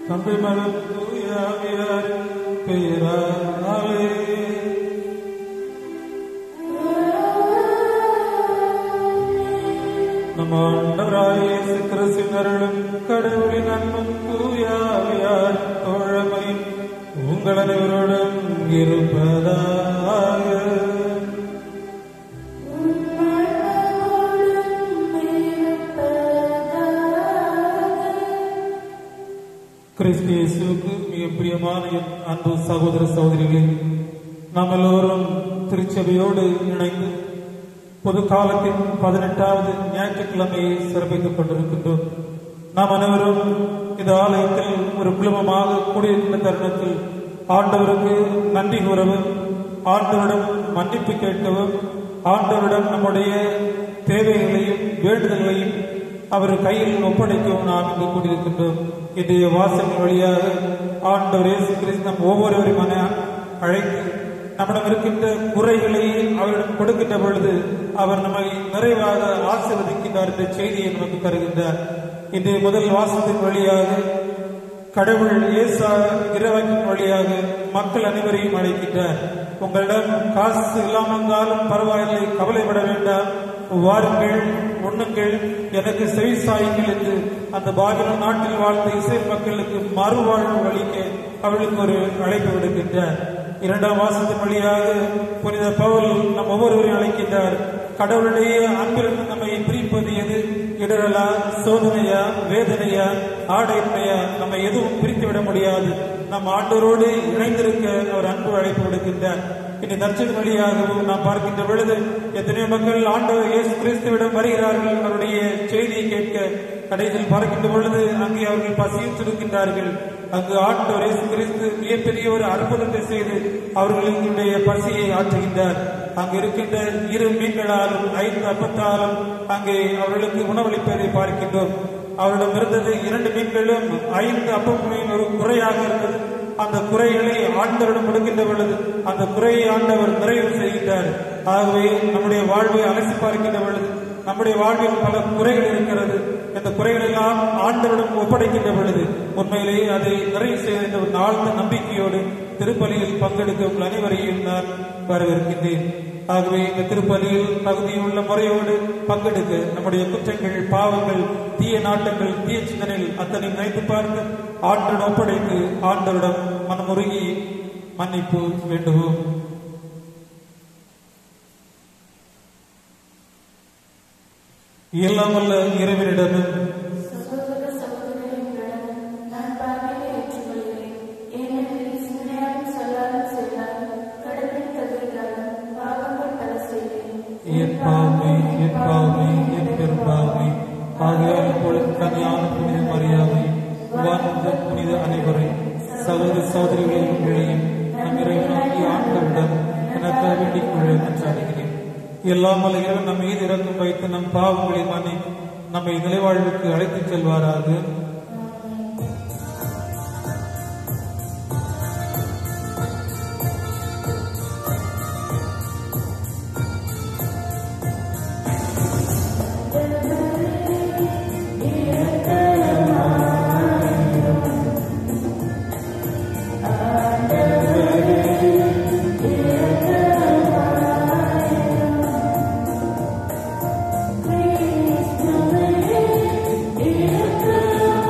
தந்தை மகன் தூயாவியாரின் பெயராலே நம் ஆண்டவராய் இயேசு கிறிஸ்துவின் அருளும் கடவுளின் அன்பும் தூயாவியார் தோழமை உங்கள் அனைவரோடும் இருப்பதாக கிறிஸ்து இயேசுவுக்கு மிக பிரியமான என் அன்பு சகோதர சகோதரிகளே நாம் எல்லோரும் திருச்சபையோடு இணைந்து பொது காலத்தின் பதினெட்டாவது ஞாயிற்றுக்கிழமையை சிறப்பித்துக் கொண்டிருக்கின்றோம் நாம் அனைவரும் இந்த ஆலயத்தில் ஒரு குழுமமாக கூடியிருக்கின்ற தருணத்தில் ஆண்டவருக்கு நன்றி கூறவும் ஆண்டவரிடம் மன்னிப்பு கேட்கவும் ஆண்டவரிடம் நம்முடைய தேவைகளையும் வேண்டுதல்களையும் அவர் கையில் ஒப்படைக்கவும் நாம் இங்கு கூடியிருக்கின்றோம் இன்றைய வாசல் வழியாக ஆண்டவர் இயேசு கிறிஸ்து நம் ஒவ்வொருவரையும் மன அழைத்து நம்மிடம் இருக்கின்ற குறைகளை அவரிடம் கொடுக்கின்ற பொழுது அவர் நம்மை நிறைவாக ஆசீர்வதிக்கின்றார் என்ற செய்தியை நமக்கு தருகின்றார் இன்றைய முதல் வாசத்தின் வழியாக கடவுள் இயேசா இறைவனின் வழியாக மக்கள் அனைவரையும் அழைக்கின்றார் உங்களிடம் காசு இல்லாமல் இருந்தாலும் பரவாயில்லை கவலைப்பட வேண்டாம் வாருங்கள் உண்ணுங்கள் எனக்கு செவி சாயுங்கள் என்று அந்த பாபிலோன் நாட்டில் வாழ்ந்த இசை மக்களுக்கு மறுவாழ்வு அளிக்க அவளுக்கு ஒரு அழைப்பு விடுக்கின்றார் இரண்டாம் வாசத்தின் வழியாக புனித பவுல் நம் ஒவ்வொருவரையும் அழைக்கின்றார் கடவுளுடைய அன்பிலிருந்து நம்மை பிரிப்பது எது இடரலா சோதனையா வேதனையா ஆடைமையா நம்ம எதுவும் பிரித்து விட முடியாது நம் ஆண்டோரோடு இணைந்திருக்க அவர் அன்பு அழைப்பு விடுக்கின்றார் இனி நற்செய்தி வழியாகவும் நாம் பார்க்கின்ற பொழுது எத்தனையோ மக்கள் ஆண்டவர் இயேசு கிறிஸ்துவிடம் வருகிறார்கள் அவருடைய செய்தியை கேட்க கடைசியில் பார்க்கின்ற பொழுது அங்கே அவர்கள் பசியுற்றிருக்கின்றார்கள் அங்கு ஆண்டவர் இயேசு கிறிஸ்து மிகப்பெரிய ஒரு அற்புதத்தை செய்து அவர்களுடைய பசியை ஆற்றுகின்றார் அங்கு இருக்கின்ற இரு மீன்களாலும் ஐந்து அப்பத்தாலும் அங்கே அவர்களுக்கு உணவளிப்பதை பார்க்கின்றோம் அவரிடம் இருந்தது இரண்டு மீன்களும் ஐந்து அப்பமும் ஒரு குறையாக இருந்தது அந்த குறைகளை ஆண்டவரிடம் கொடுக்கின்ற பொழுது அந்த குறையை ஆண்டவர் நிறைவு செய்கின்றார் ஆகவே நம்முடைய வாழ்வை அலசி பார்க்கின்ற பொழுது நம்முடைய வாழ்வில் பல குறைகள் இருக்கிறது இந்த குறைகள் எல்லாம் ஆண்டவரிடம் ஒப்படைக்கின்ற பொழுது உண்மையிலேயே அதை நிறைவு செய்த என்ற ஒரு ஆழ்ந்த நம்பிக்கையோடு திருப்பலியில் பங்கெடுக்க உங்கள் அனைவரையும் நான் வரவேற்கின்றேன் ஆகவே இந்த திருப்பலியில் தகுதியுள்ள முறையோடு பங்கெடுக்க நம்முடைய குற்றங்கள் பாவங்கள் தீய நாட்டங்கள் தீய சிந்தனைகள் அத்தனை நினைத்து பார்த்து ஆண்டவரிடம் ஒப்படைத்து ஆண்டவரிடம் மனமுருகி மன்னிப்பு வேண்டுவோம் இயலாமல்ல இறைவனிடமும் சகோதர சகோதரிகளிடம் நான் பாவியை ஏற்றுக்கொள்கிறேன் ஏனெனில் சிந்தனையாலும் சொல்லாலும் செய்தாலும் கடலில் தகுதியாலும் பாவங்கள் பல செய்தேன் என் பாவமே என் பாவமே என் பெரும்பாவமே ஆகையால் இப்பொழுது கனியான புனித மரியாதை வாழ்ந்த புனித அனைவரை சகோதர சகோதரிகளையும் இழையும் நம் இறைவனாகி ஆண்டவிடம் எனக்காக வேண்டிக் கொள்ள நன்றாடுகிறேன் எல்லாமல் இறைவன் நம் மீது இறக்கம் வைத்து நம் பாவங்களை மன்னி நம்மை நிலைவாழ்வுக்கு அழைத்துச் செல்வாராக கிறிஸ்துவே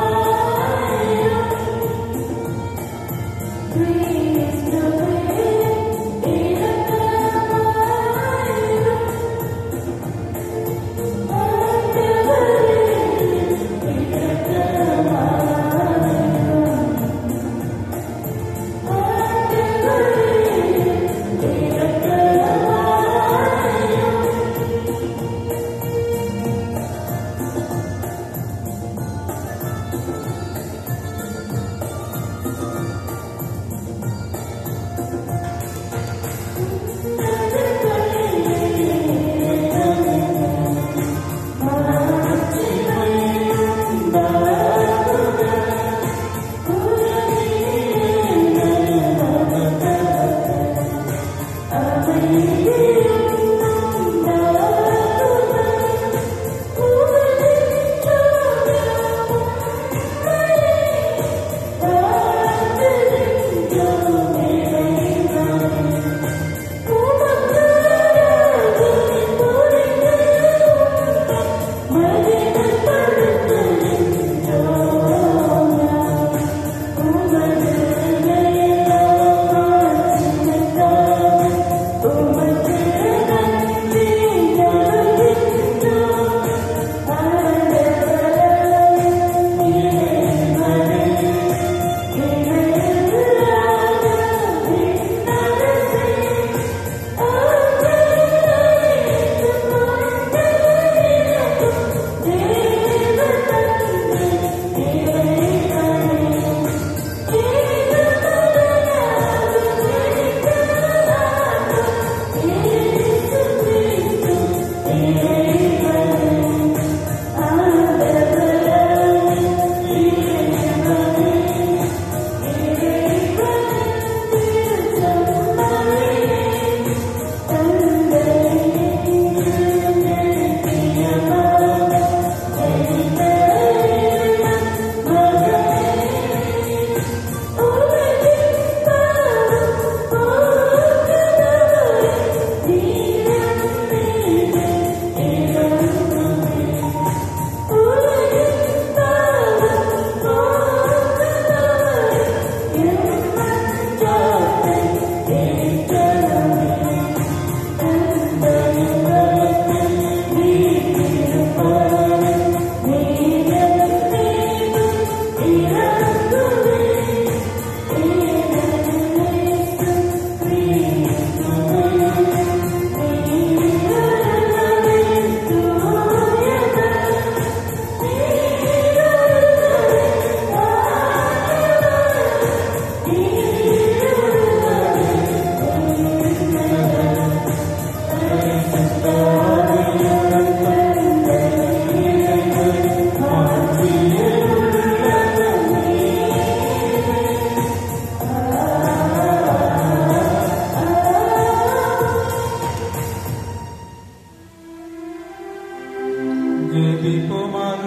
ஜெபிப்போமாக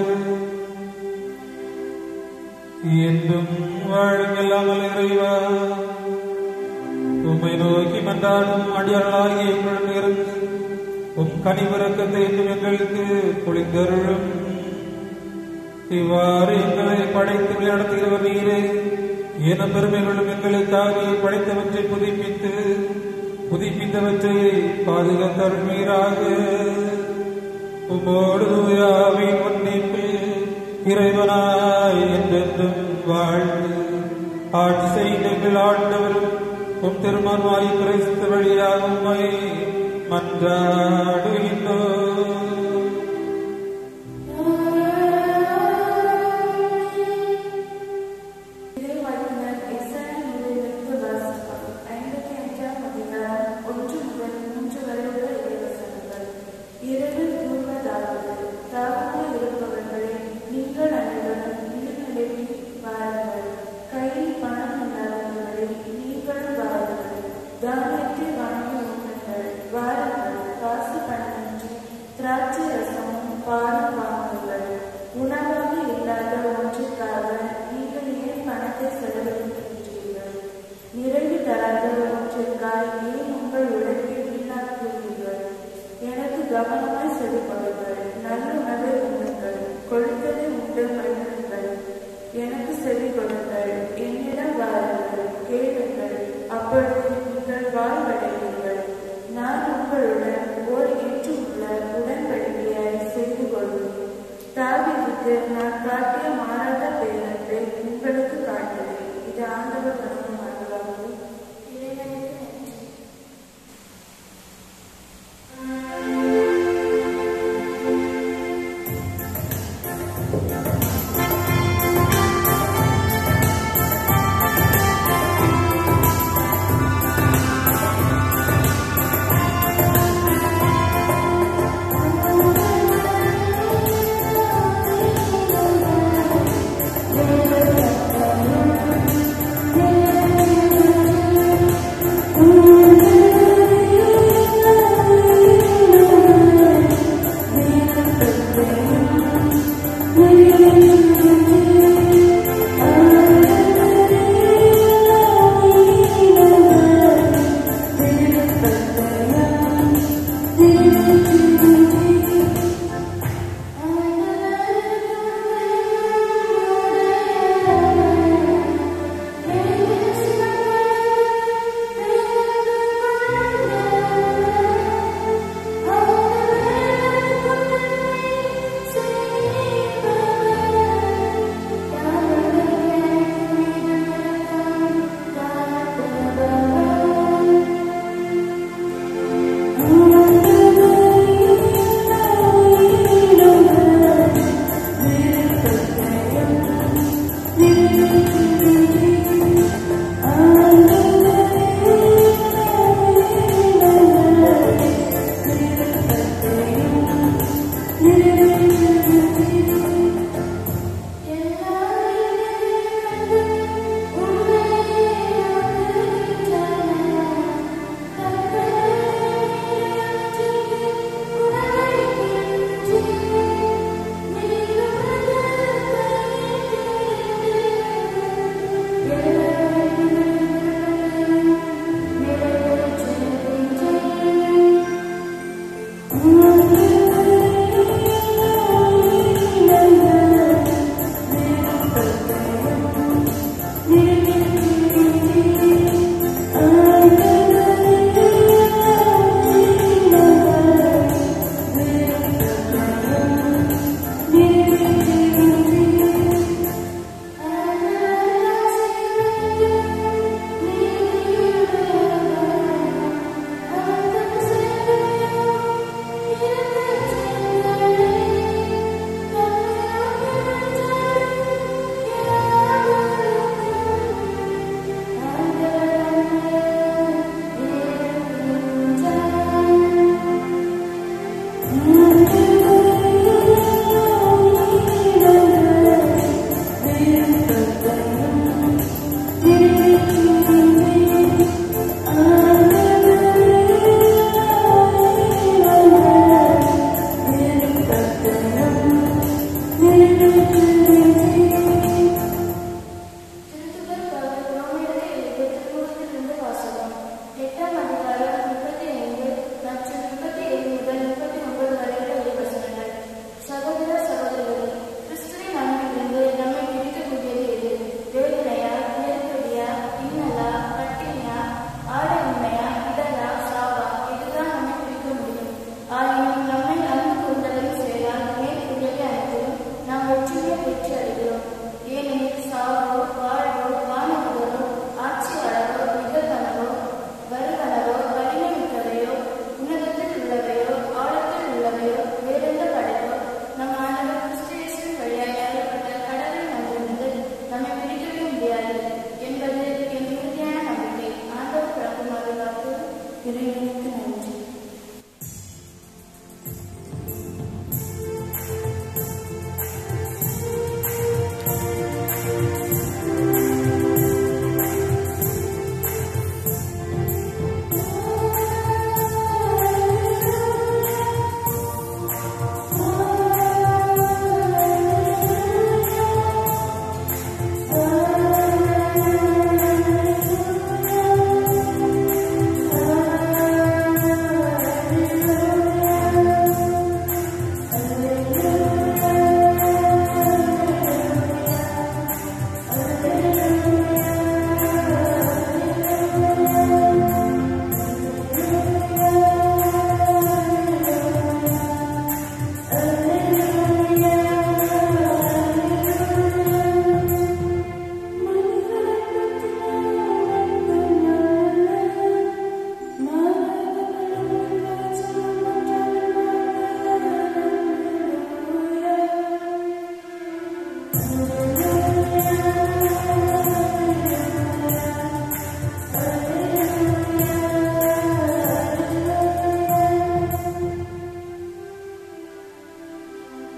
என்றும் வாழுமில்லாமல் இறைவா உம்மை நோக்கி மன்றாடும் அடியாளாகிய எங்களிடமிருந்து உம் கனிவிறக்கத்தை என்றும் எங்களுக்கு பொழிந்தருளும் இவ்வாறு எங்களை படைத்து விளையாடுகிறவர் நீரே என பெருமைகளும் எங்களுக்காக படைத்தவற்றை புதுப்பித்து புதுப்பித்தவற்றை பாதுகாத்தருள்வீராக உம்மோடு தூயாவின் முன்னிப்பில் இறைவனாய் என்றென்றும் வாழ்ந்து ஆட்சி செய்த எங்கள் ஆண்டவரும் உம் திருமணமாய் கிறிஸ்து வழியாக உம்மை மன்றாடுகின்றோம் இறைவாக்கினர் எஸ்ஐ நூலிலிருந்து வாசிப்போம். ஐம்பத்தி அஞ்சாம் அதிகாரம், ஒன்று முதல் மூன்று வரை உள்ள இறைவசனங்கள். இரவில் கூறுவதாவது, தாகமாய் இருப்பவர்களே, நீங்கள் அனைவரும் நீர்நிலைக்கு வாருங்கள். கையில் பணம் இல்லாதவர்களே, நீங்களும் வாருங்கள். தானியத்தை வாங்கி உண்ணுங்கள். வாருங்கள், காசு பணமின்றி திராட்சை ரசமும் பாலும் வாங்குங்கள். உணவாக இல்லாத ஒன்றுக்காக நீங்கள் ஏன் பணத்தை செலவழிக்கின்றீர்கள் நிறைவு தராத ஒன்றிற்காய் ஏன் உங்கள் உழைப்பை வீணாக்குகிறீர்கள் எனக்கு கவனமாய் செவிப்படுங்கள் நல்ல உணவை உண்ணுங்கள் கொழுத்ததை உண்டு மகிழுங்கள் எனக்கு செவி கொடுங்கள் என்னிடம் வாருங்கள் கேளுங்கள் அப்பொழுது நீங்கள் வாழ்வடைவீர்கள் நான் உங்களுடன் ஓர் ஏற்றுள்ள உடன்படிக்கையை செய்து கொள்வேன் தாவீதுக்கு நான் காட்டிய மாறாத பேரத்தை உங்களுக்கு காட்டுவேன் இது ஆண்டவர் வழங்கும் அருளாகும் இறைவனுக்கு நன்றி Thank you.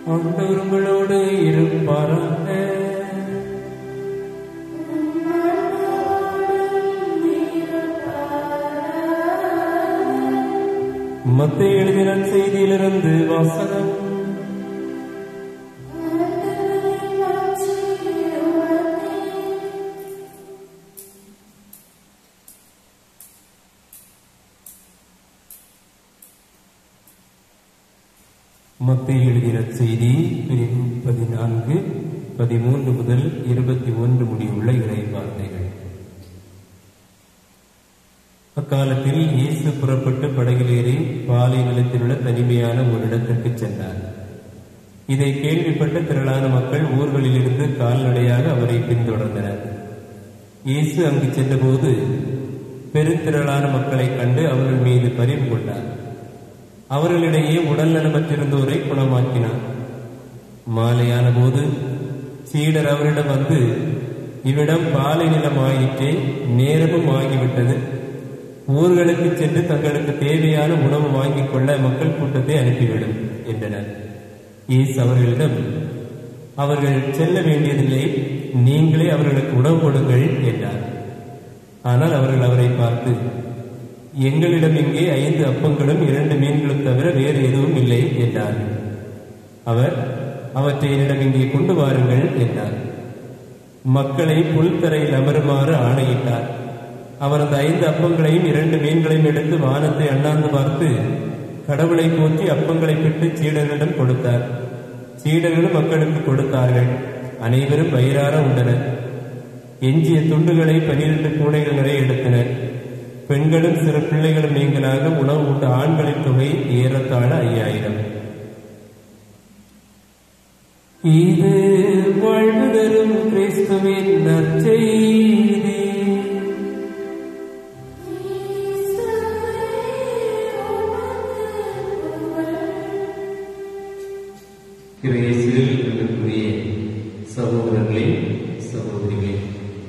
ஆண்டவர் உங்களோடு இருப்பாராக மத்திய எழுதின செய்தியிலிருந்து வாசகம் மத்திய எழுதின செய்தி பிரிவு பதினான்கு பதிமூன்று முதல் இருபத்தி ஒன்று முடிவுள்ள இறை வார்த்தைகள் அக்காலத்தில் இயேசு புறப்பட்டு படகிலேறி பாலை நிலத்தில் உள்ள தனிமையான ஒரு இடத்திற்கு சென்றார் இதை கேள்விப்பட்ட திரளான மக்கள் ஊர்களிலிருந்து கால்நடையாக அவரை பின்தொடர்ந்தனர் இயேசு அங்கு சென்றபோது பெருந்திரளான மக்களைக் கண்டு அவர்கள் மீது பரிவு கொண்டார் அவர்களிடையே உடல் நலமற்றிருந்தோரை குணமாக்கினார் மாலையான போது சீடர் அவரிடம் வந்து இவ்விடம் பாலை நிலம் ஆயிற்றே நேரமும் ஆகிவிட்டது ஊர்களுக்கு சென்று தங்களுக்கு தேவையான உணவு வாங்கிக் கொள்ள மக்கள் கூட்டத்தை அனுப்பிவிடும் என்றனர் இயேசு அவர்களிடம் அவர்கள் செல்ல வேண்டியதில்லை நீங்களே அவர்களுக்கு உணவு கொடுங்கள் என்றார் ஆனால் அவர்கள் அவரை பார்த்து எங்களிடம் இங்கே ஐந்து அப்பங்களும் இரண்டு மீன்களும் தவிர வேறு எதுவும் இல்லை என்றார்கள் அவர் அவற்றை என்னிடம் இங்கே கொண்டு வாருங்கள் என்றார் மக்களை புல்தரையில் அமருமாறு ஆணையிட்டார் அவர் அந்த ஐந்து அப்பங்களையும் இரண்டு மீன்களையும் எடுத்து வானத்தை அண்ணாந்து பார்த்து கடவுளை போற்றி அப்பங்களை பெற்று சீடர்களிடம் கொடுத்தார் சீடர்களும் மக்களுக்கு கொடுத்தார்கள் அனைவரும் வயிறார உண்டனர் எஞ்சிய துண்டுகளை பனிரெண்டு கூடைகள் நிறைய எடுத்தனர் பெண்களும் சிறு பிள்ளைகளும் நீங்களாக உணவு உண்ட ஆண்களின் தொகை ஏறத்தாழ ஐயாயிரம் இது வாழ்வு தரும் கிறிஸ்துவின் நற்செய்தி கிரேசில் இருக்கக்கூடிய சகோதரர்களே சகோதரிகளே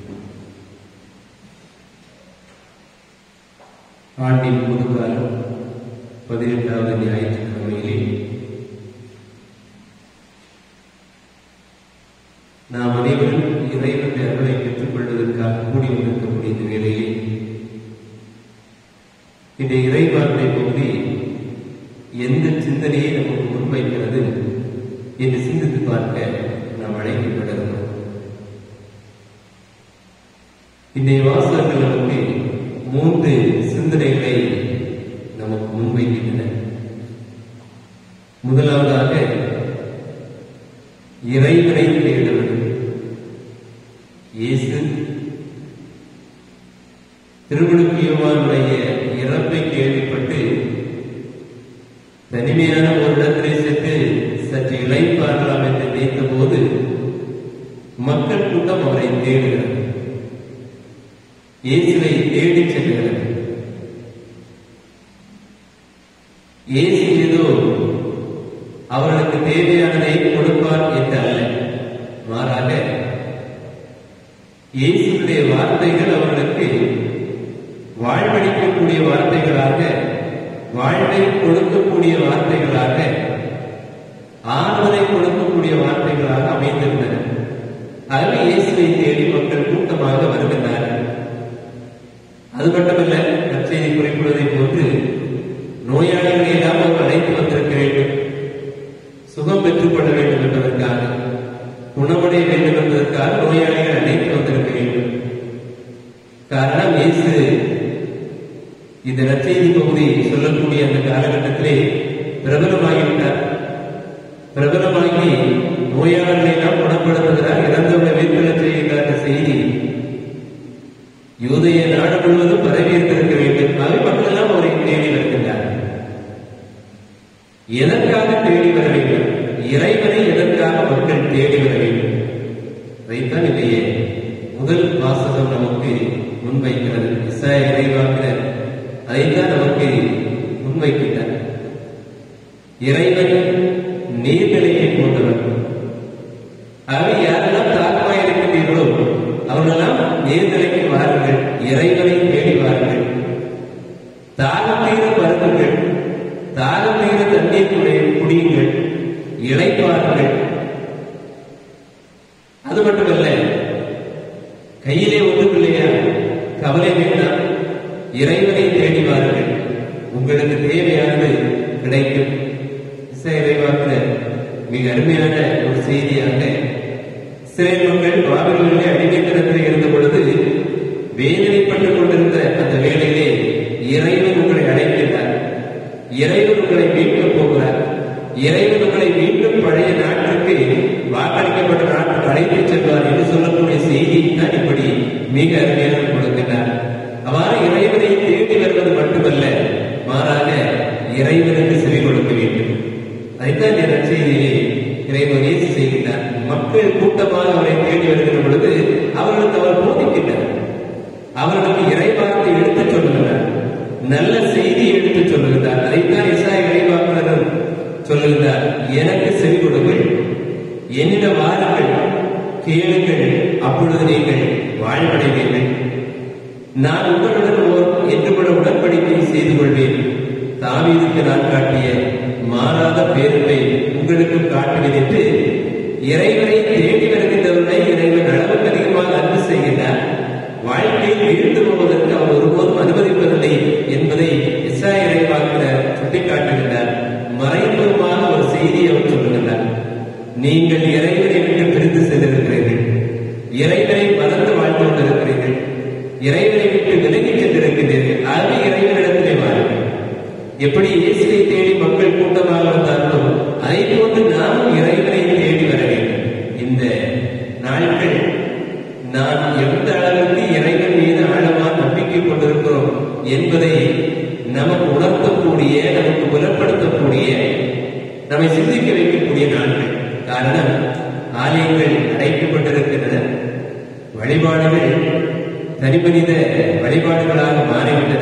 ஆண்டின் பொதுக்காலம் பதினெட்டாவது ஞாயிற்றுக்கிழமையிலே நாம் அனைவரும் இறைவனுடைய அருளை பெற்றுக் கொள்வதற்காக கூடி வந்திருக்கக்கூடிய இந்த வேளையிலே இந்த இறைவார்த்தை பற்றி எந்த சிந்தனையை நமக்கு முன்வைக்கிறது என்று சிந்தித்து பார்க்க நாம் அழைக்கப்படுகிறோம் இன்றைய வாசகங்கள் நமக்கு மூன்று சிந்தனைகளை நமக்கு முன்வைக்கின்றன முதலாவதாக இறைவனை தேடுவது இயேசு திருவிழுக்கியவானுடைய இறப்பை கேள்விப்பட்டு தனிமையான ஒரு இடத்திலே சென்று சற்று இளைப்பாறலாம் என்று நினைத்த போது மக்கள் கூட்டம் அவரை தேடுகிறது இயேசுவை தேடிச் செல்கிறது இயேசு ஏதோ அவர்களுக்கு தேவையானதை கொடுப்பார் என்று அல்ல மாறாக இயேசுடைய வார்த்தைகள் அவர்களுக்கு வாழ்வழிக்கக்கூடிய வார்த்தைகளாக வாழ்வை கொடுக்கக்கூடிய வார்த்தைகளாக ஆறுதலை கொடுக்கக்கூடிய வார்த்தைகளாக அமைந்திருந்தன அதில் இயேசுவை தேடி மக்கள் கூட்டமாக வருகின்றார்கள் அது மட்டுமல்ல நற்செய்தி குறிப்பிடுவதை போன்று நோயாளிகளை எல்லாம் அவர் அழைத்து வந்திருக்க வேண்டும் சுகம் பெற்றுக் கொள்ள வேண்டும் என்பதற்காக குணமடைய வேண்டும் என்பதற்காக நோயாளிகள் அழைத்து வந்திருக்க வேண்டும் காரணம் இயேசு இந்த நற்செய்தி பகுதி சொல்லக்கூடிய அந்த காலகட்டத்திலே பிரபலமாகிவிட்டார் பிரபலமாகி நோயாளர்களை எல்லாம் குணப்படுத்துகிறார் இறந்தவரை வீட்டில் செய்கின்ற செய்தி யூதைய நாடு முழுவதும் பரவி இருந்திருக்க வேண்டும் அவை மக்கள் எல்லாம் அவரை தேடி வருகின்றார்கள் எதற்காக தேடி வர வேண்டும் இறைவனை எதற்காக மக்கள் தேடி வர வேண்டும் அதைத்தான் இல்லையே முதல் வாசகம் நமக்கு முன்வைக்கிறது இசாய இறைவாக்கினர் அதைத்தான் நமக்கு முன்வைக்கின்றனர் இறைவன் நீர்நிலையை போன்றவர் ஆகவே யாரெல்லாம் தாக்கமாக இருக்கின்றீர்களோ அவர்களெல்லாம் நீர்நிலைக்கு வாருங்கள் இறைவனை தேடி வாருங்கள் தாகம் தீர பருகுங்கள் தாகம் தீர தண்ணீர் குடி- குடியுங்கள் இளை இளைப்பாறுங்கள் அது மட்டுமல்ல கையிலே ஒன்றும் இல்லையா கவலை வேண்டாம் இறைவனை தேடி வாருங்கள் உங்களுக்கு தேவையானது கிடைக்கும் இறைவாக்குல மிக அருமையான ஒரு செய்தியாக இஸ்ரேல் மக்கள் பாபிலோனிலே அடிமைத்தனத்தில் இருந்த பொழுது வேதனைப்பட்டுக் கொண்டிருந்த அந்த வேளையிலே இறைவன் உங்களை அழைக்கின்றார் இறைவன் உங்களை மீட்கப் போகிறார் இறைவன் உங்களை மீண்டும் பழைய நாட்டுக்கு வாக்களிக்கப்பட்ட நாட்டுக்கு அழைத்துச் செல்வார் என்று சொல்லக்கூடிய செய்தி தான் இப்படி மிக அருமையாக கொடுக்கிறார் அவ்வாறு இறைவனை தேடி வருவது மட்டுமல்ல மாறாக இறைவனுக்கு செவி கொடுக்க வேண்டும் அதைத்தான் இந்த நற்செய்தியிலே இறைவன் இயேசு செய்கின்றார் மக்கள் கூட்டமாக அவரை தேடி வருகிற பொழுது அவர்களுக்கு அவர் போதிக்கின்றார் அவர்களுக்கு இறைவார்த்தை எடுத்துச் சொல்லுகிறார் நல்ல செய்தி எடுத்துச் சொல்லுகிறார் அதைத்தான் இசாய் இறைவாக்குனரும் சொல்லுகிறார் எனக்கு செவி கொடுங்கள் என்னிடம் வாருங்கள் கேளுங்கள் அப்பொழுது நீங்கள் வாழ்வடைவீர்கள் நான் உங்களுடன் ஓர் என்று கூட உடன்படிக்கை செய்து கொள்வேன் தாவீதுக்கு நான் காட்டிய மாறாத பேருமை உங்களுக்கு காட்டுவேன் என்று இறைவனை தேடி வருகின்றவர்களை இறைவன் அளவுக்கு அதிகமாக அன்பு செய்கின்றார் வாழ்க்கையில் வீழ்ந்து போவதற்கு அவர் ஒருபோதும் அனுமதிப்பதில்லை என்பதை இஸ்ரா இறைவாக்கினர் சுட்டிக்காட்டுகின்றார் மறைமுகமாக ஒரு செய்தியை அவர் சொல்லுகின்றார் நீங்கள் இறைவனை விட்டு பிரிந்து சென்றிருக்கிறீர்கள் இறைவனை மறந்து வாழ்ந்து கொண்டிருக்கிறீர்கள் இறைவனை விட்டு விலகி சென்றிருக்கிறீர்கள் ஆகவே இறைவனிடத்திலே வாருங்கள் எப்படி இயேசுவை தேடி மக்கள் கூட்டமாக வந்தார்களோ அதை போன்று நாமும் இறைவனை தேடி வர வேண்டும் இந்த நாட்கள் நாம் எந்த அளவிற்கு இறைவன் மீது ஆழமாக நம்பிக்கை கொண்டிருக்கிறோம் என்பதை நமக்கு உணர்த்தக்கூடிய நமக்கு புலப்படுத்தக்கூடிய நம்மை சிந்திக்க வைக்கக்கூடிய நாட்கள் காரணம் ஆலயங்கள் அடைக்கப்பட்டிருக்கின்றன வழிபாடுகள் தனிமனித வழிபாடுகளாக மாறிவிட்டன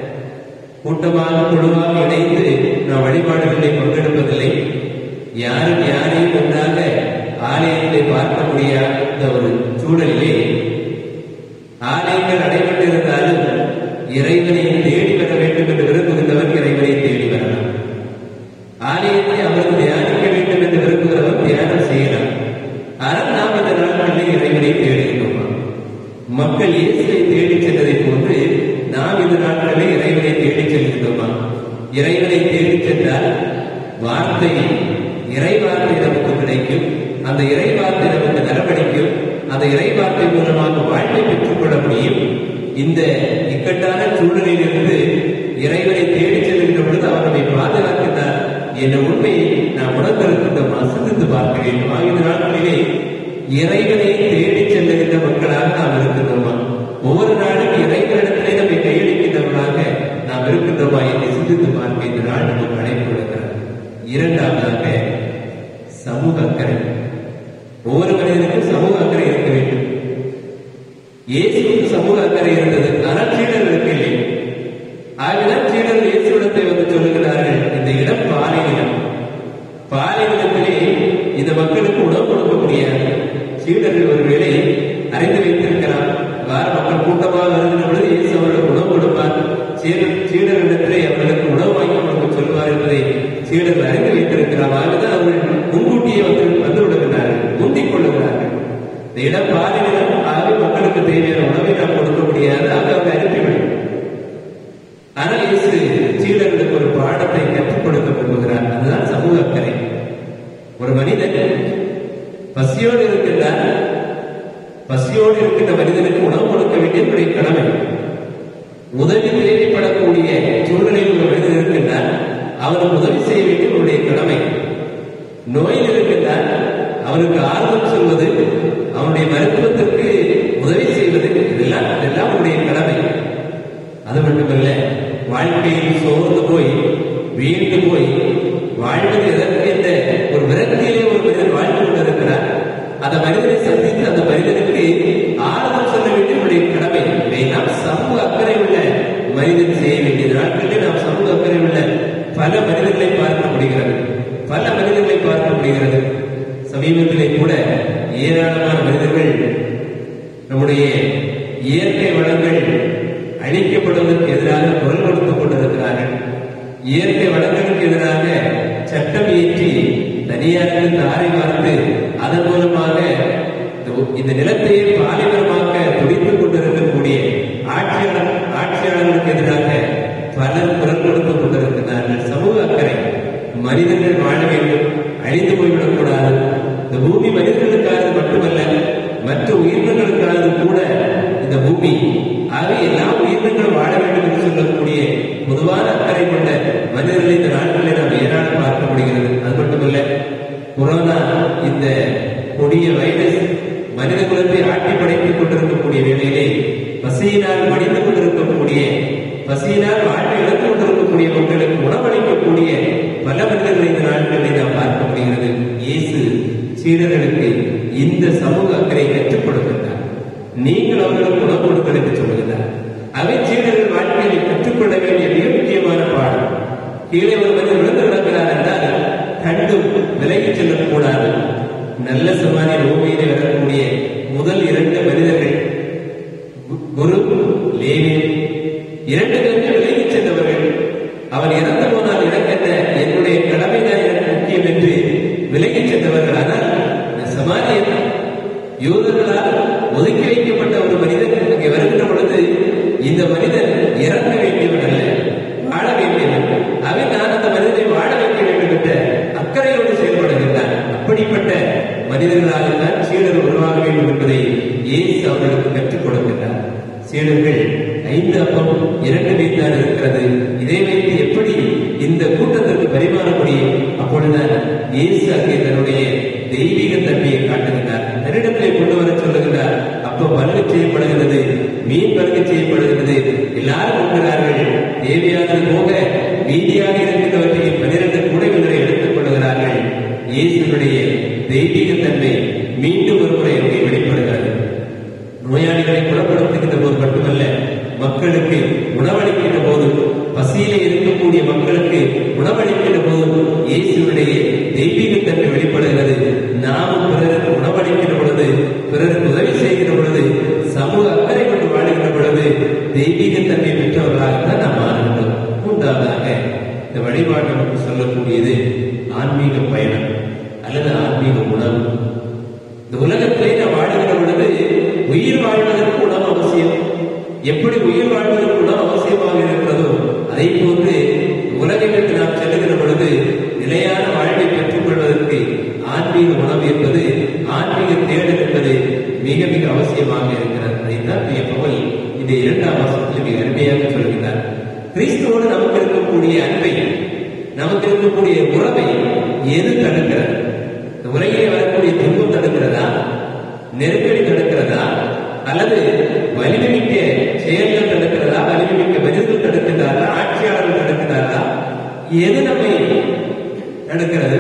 கூட்டமாக குழுவாக இணைந்து நாம் வழிபாடுகளை பங்கெடுப்பதில்லை யாரும் யாரையும் ஒன்றாக ஆலயங்களை பார்க்க முடியாத ஒரு சூழலிலே ஆலயங்கள் அடைபட்டிருந்தாலும் இறைவனை தேடி வர வேண்டும் என்று விரும்புகின்றவர் இறைவனை தேடி வரலாம் ஆலயத்தை அவருக்கு தியானிக்க வேண்டும் என்று விரும்புகிறவர் தியானம் செய்யலாம் ஆனால் நாம் இந்த நாட்களில் இறைவனை தேடுகின்றோமா மக்கள் இயேசுவை தேடி சென்றதை போன்று நாம் இந்த நாட்களில் இறைவனை தேடி செல்கின்றோமா இறைவனை தேடி சென்றால் வார்த்தை இறை வார்த்தை நமக்கு கிடைக்கும் அந்த இறை வார்த்தை நமக்கு நலவடிக்கும் அந்த இறை வார்த்தை மூலமாக வாழ்வை பெற்றுக் கொள்ள முடியும் இந்த இக்கட்டான சூழலில் இருந்து இறைவனை தேடி செல்கின்ற பொழுது அவர் நம்மை பாதுகாக்கின்றார் என்ற உண்மையை நாம் உணர்ந்திருக்கின்றோமா சிந்தித்து பார்க்க வேண்டும் ஆகிய நாட்களிலே இறைவனை தேடி செல்லுகின்ற மக்களாக நாம் இருக்கின்றோமா ஒவ்வொரு நாளும் இறைவனிடத்திலே நம்மை கையளிக்கின்றவர்களாக நாம் இருக்கின்றோமா என்று சிந்தித்து பார்க்க இந்த நாள் நமக்கு அழைப்பு விடுக்கிறார் இரண்டாவதாக சமூக அக்கறை ஒவ்வொரு மனிதனுக்கும் சமூக அக்கறை இருக்க வேண்டும் இயேசுக்கு சமூக அக்கறை இருந்தது ஆனால் சீடர்களுக்கு இல்லை ஆகினால் சீடர்கள் இயேசுவிடத்தை வந்து சொல்லுகிறார்கள் இந்த இடம் பாலை நிலம் பாலை நிலத்திலே இந்த மக்களுக்கு உணவு கொடுக்க முடியாது சீடர்கள் ஒருவேளை அறிந்து வைத்திருக்கலாம் வார மக்கள் கூட்டமாக வருகின்ற பொழுது இயேசு அவர்களுக்கு உணவு கொடுப்பார் சீடர் சீடர்களிடத்திலே அவர்களுக்கு உணவு வாங்கி கொடுக்க சொல்வார் என்பதை சீடர்கள் அறிந்து வைத்திருக்கிறார் ஆகதான் அவர்கள் முன்கூட்டியே வந்து வந்து விடுகிறார்கள் முந்திக் கொள்ளுகிறார்கள் இந்த இடம் பாதி நிலம் ஆகவே மக்களுக்கு தேவையான உணவை நாம் கொடுக்க முடியாது ஆக அவங்க அனுப்பிவிடும் ஆனால் இயேசு சீடர்களுக்கு ஒரு பாடத்தை கற்றுக் கொடுக்க விரும்புகிறார் அதுதான் சமூக அக்கறை ஒரு மனிதன் பசியோடு இருக்கின்றார் பசியோடு இருக்கின்ற மனிதனுக்கு உணவு கொடுக்க வேண்டியது கடமை உதவி தேவைப்படக்கூடிய சூழ்நிலையில் ஒரு மனிதன் இருக்கின்றார் அவனுக்கு உதவி செய்ய வேண்டியது உன்னுடைய கடமை நோயில் இருக்கின்றார் அவனுக்கு ஆர்வம் சொல்வது அவனுடைய மருத்துவத்திற்கு உதவி செய்வது இதெல்லாம் இதெல்லாம் அவனுடைய கடமை அது மட்டுமல்ல வாழ்க்கையில் சோர்ந்து போய் வீழ்ந்து போய் வாழ்வது எதற்கு என்ற ஒரு விரக்தியிலே ஒரு மனிதன் வாழ்ந்து கொண்டிருக்கிறார் அந்த மனிதனை சந்தித்து அந்த மனிதனுக்கு ஆறுதல் சொல்ல வேண்டிய நம்முடைய கடமை இதையெல்லாம் சமூக அக்கறை உள்ள மனிதன் செய்ய வேண்டியது நாட்களிலே நாம் சமூக அக்கறை உள்ள பல மனிதர்களை பார்க்க முடிகிறது பல மனிதர்களை பார்க்க முடிகிறது சமீபத்திலே கூட ஏராளமான மனிதர்கள் நம்முடைய இயற்கை வளங்கள் அழிக்கப்படுவதற்கு எதிராக குரல் கொடுத்துக் கொண்டிருக்கிறார்கள் இயற்கை வளங்களுக்கு எதிராக சட்டம் இயற்றி தனியாருக்கு தாரை பார்த்து அதன் மூலமாக இந்த- இந்த நிலத்தையே பாலைவனமாக்க துடித்துக் கொண்டிருக்கக்கூடிய ஆட்சியாளர் ஆட்சியாளர்களுக்கு எதிராக பலர் குரல் கொடுத்துக் கொண்டிருக்கிறார்கள் சமூக அக்கறை மனிதர்கள் வாழ வேண்டும் அழிந்து போய்விடக் கூடாது இந்த பூமி மனிதர்களுக்கானது மட்டுமல்ல மற்ற உயிரினங்களுக்கானது கூட இந்த பூமி ஆகவே எல்லா உயிரினங்களும் வாழ வேண்டும் என்று சொல்லக்கூடிய பொதுவான அக்கறை கொண்ட மனிதர்களை இந்த நாட்களில் நாம் ஏராளம் பார்க்க முடிகிறது அது மட்டுமல்ல கொரோனா இந்த கொடிய வைரஸ் மனித குலத்தை ஆட்டி படைத்துக் கொண்டிருக்கக்கூடிய வேளையிலே பசியினால் மடிந்து கொண்டிருக்கக்கூடிய பசியினால் வாழ்க்கை இழந்து கொண்டிருக்கக்கூடிய மக்களுக்கு உணவளிக்கக்கூடிய பல மனிதர்களை இந்த நாட்களில் நாம் பார்க்க முடிகிறது இயேசு சீடர்களுக்கு இந்த சமூக அக்கறை கற்றுக் கொடுக்கின்றார் நீங்கள் அவர்களுக்கு உணவு கொடுங்கள் என்று சொல்லுகிறார் அவை சீடர்கள் வாழ்க்கையில் கற்றுக்கொள்ள வேண்டிய மிக முக்கியமான பாடம் கீழே ஒரு மனிதர் விழுந்து கிடக்கிறார் என்றால் கண்டும் விலகிச் செல்லக்கூடாது நல்ல சமாதி பூமியிலே வரக்கூடிய முதல் இரண்டு மனிதர்கள் கு- குரு லேவி இரண்டு பேருக்கு விலகிச் சென்றவர்கள் அவன் இறந்து போனால் எனக்கென்ன என்னுடைய கடமைதான் எனக்கு முக்கியம் என்று விலகிச் சென்றவர்கள் ஆனால் இந்த சமாரியன் யூதர்களால் ஒதுக்கி வைக்கப்பட்ட ஒரு மனிதன் அங்கே வருகின்ற பொழுது இந்த மனிதன் இறக்க வேண்டியவன் அல்ல வாழ வேண்டியவன் அவன் நான் அந்த மனிதனை வாழ வைக்க வேண்டும் என்ற அக்கறையோடு செயல்படுகின்றான் அப்படிப்பட்ட மனிதர்களாகத்தான் சீடர் உருவாக வேண்டும் என்பதை இயேசு அவர்களுக்கு கற்றுக் கொடுக்கின்றார் சீடர்கள் ஐந்து அப்பம் இரண்டு மீன்தான் இருக்கிறது இதை வைத்து எப்படி இந்த கூட்டத்திற்கு பரிமாற முடியும் அப்பொழுதுதான் இயேசு அங்கே தன்னுடைய தெய்வீக தன்மையை காட்டுகின்றார் தன்னிடத்திலே கொண்டு வர சொல்லுகின்றார் அப்ப பருக செய்யப்படுகிறது மீன் பருக செய்யப்படுகிறது எல்லாரும் உண்கிறார்கள் தேவையானது போக மீதியாக இருக்கின்றவற்றை பனிரெண்டு கூடைகளை எடுத்துக் கொள்ளுகிறார்கள் இயேசுடைய தெய்வீக தன்மை மீண்டும் ஒரு முறை அங்கே வெளிப்படுகிறது நோயாளிகளை குணப்படுத்துகின்ற போது மட்டுமல்ல மக்களுக்கு உணவளிக்கின்ற போது பசியிலே இருக்கக்கூடிய மக்களுக்கு உணவளிக்கின்ற போது இயேசுடைய தெய்வீகத்தன்மை வெளிப்படுகிறது நாமும் பிறருக்கு உணவளிக்கின்ற பொழுது பிறருக்கு உதவி செய்கிற பொழுது சமூக அக்கறை கொண்டு வாழுகின்ற பொழுது தெய்வீகத்தன்மை பெற்றவர்களாகத்தான் நாம் மாறுகின்றோம் மூன்றாவதாக இந்த வழிபாடு நமக்கு சொல்லக்கூடியது ஆன்மீக பயணம் அல்லது ஆன்மீக உணவு இந்த உலகத்திலே நாம் வாழுகிற பொழுது உயிர் வாழ்வதற்கு உணவு அவசியம் எப்படி உயிர் வாழ்வதற்கு உணவு அவசியமாக இருக்கிறதோ அதை போன்று உலகை விட்டு நாம் செல்லுகிற பொழுது நிலையான வாழ்வை பெற்றுக் கொள்வதற்கு ஆன்மீக உணவு என்பது ஆன்மீக தேடல் என்பது மிக மிக அவசியமாக இருக்கிறது அதைத்தான் தூய பவுல் இந்த இரண்டாம் மாசத்தில் மிக அருமையாக சொல்கிறார் கிறிஸ்துவோடு நமக்கு இருக்கக்கூடிய அன்பை நமக்கு இருக்கக்கூடிய உறவை எது தடுக்கிறது இந்த உலகிலே வரக்கூடிய துன்பம் தடுக்கிறதா நெருக்கடி தடுக்கிறதா அல்லது வலிமை மிக்க செயல்கள் தடுக்கிறதா வலிமை மிக்க மனிதர்கள் தடுக்கிறாரா ஆட்சியாளர்கள் தடுக்கிறாரா எது நம்மை தடுக்கிறது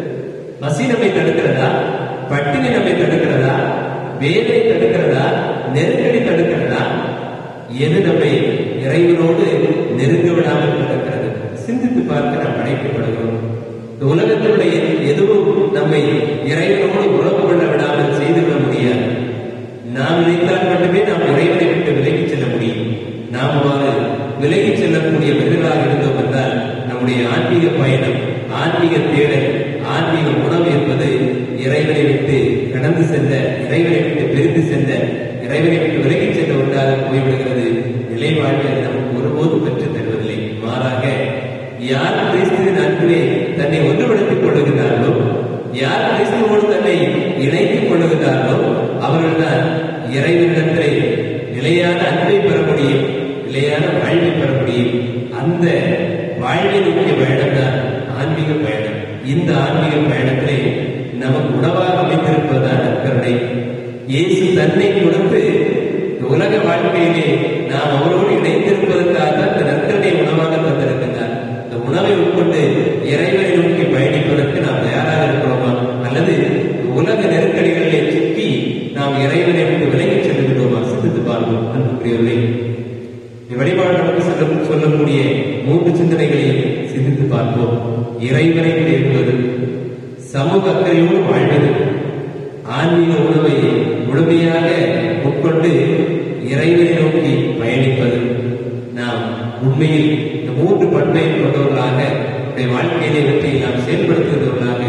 பசி நம்மை தடுக்கிறதா பட்டினி நம்மை தடுக்கிறதா வேலை தடுக்கிறதா நெருக்கடி தடுக்கிறதா எது நம்மை இறைவனோடு நெருங்க விடாமல் தடுக்கிறது சிந்தித்து பார்க்க நாம் அழைக்கப்படுகிறோம் இந்த உலகத்தினுடைய எதுவும் நம்மை இறைவனோடு உறவு கொள்ள விடாமல் செய்துவிட முடியாது நாம் நினைத்தால் மட்டுமே நாம் இறைவனை விட்டு விலகிச் செல்ல முடியும் நாம் அவ்வாறு விலகிச் செல்லக்கூடிய மனிதர்களாக இருந்தோம் என்றால் நம்முடைய ஆன்மீக பயணம் ஆன்மீக தேடல் ஆன்மீக உணவு என்பது இறைவனை விட்டு கடந்து சென்ற இறைவனை விட்டு பிரிந்து சென்ற இறைவனை விட்டு விலகிச் சென்ற ஒன்றாக போய்விடுகிறது நிலை வாழ்வை நமக்கு ஒருபோதும் பெற்றுத் தருவதில்லை மாறாக யார் கிறிஸ்துவின் அன்பிலே தன்னை ஒன்றுபடுத்திக் கொள்ளுகிறார்களோ யார் கிறிஸ்துவோடு தன்னை இணைத்துக் கொள்ளுகிறார்களோ அவர்கள்தான் இறைவனிடத்திலே நிலையான அன்பை பெற முடியும் நிலையான வாழ்வை பெற முடியும் அந்த வாழ்வை நோக்கிய பயணம் தான் ஆன்மீக பயணம் இந்த ஆன்மீக பயணத்திலே நமக்கு உணவாக அமைந்திருப்பதுதான் நற்கருணை இயேசு தன்னை கொடுத்து இந்த உலக வாழ்க்கையிலே நாம் அவரோடு இணைந்திருப்பதற்காக தான் இந்த நற்கருணை உணவாக தந்திருக்கின்றார் இந்த உணவை உட்கொண்டு இறைவனை நோக்கி பயணிப்பதற்கு நாம் தயாராக இருக்கிறோமா அல்லது உலக நெருக்கடிகளிலே சிக்கி நாம் இறைவனை விட்டு விலகிச் செல்லுகிறோமா சிந்தித்து பார்ப்போம் அன்புக்குரியவர்களே இந்த வழிபாடு நமக்கு சொல்ல சொல்லக்கூடிய மூன்று சிந்தனைகளையும் சிந்தித்து பார்ப்போம் இறைவனை தேடுவது சமூக அக்கறையோடு வாழ்வது ஆன்மீக உணவை முழுமையாக உட்கொண்டு இறைவனை நோக்கி பயணிப்பது நாம் உண்மையில் இந்த மூன்று பண்பை கொண்டவர்களாக நம்முடைய வாழ்க்கையிலே இவற்றை நாம் செயல்படுத்துகிறவர்களாக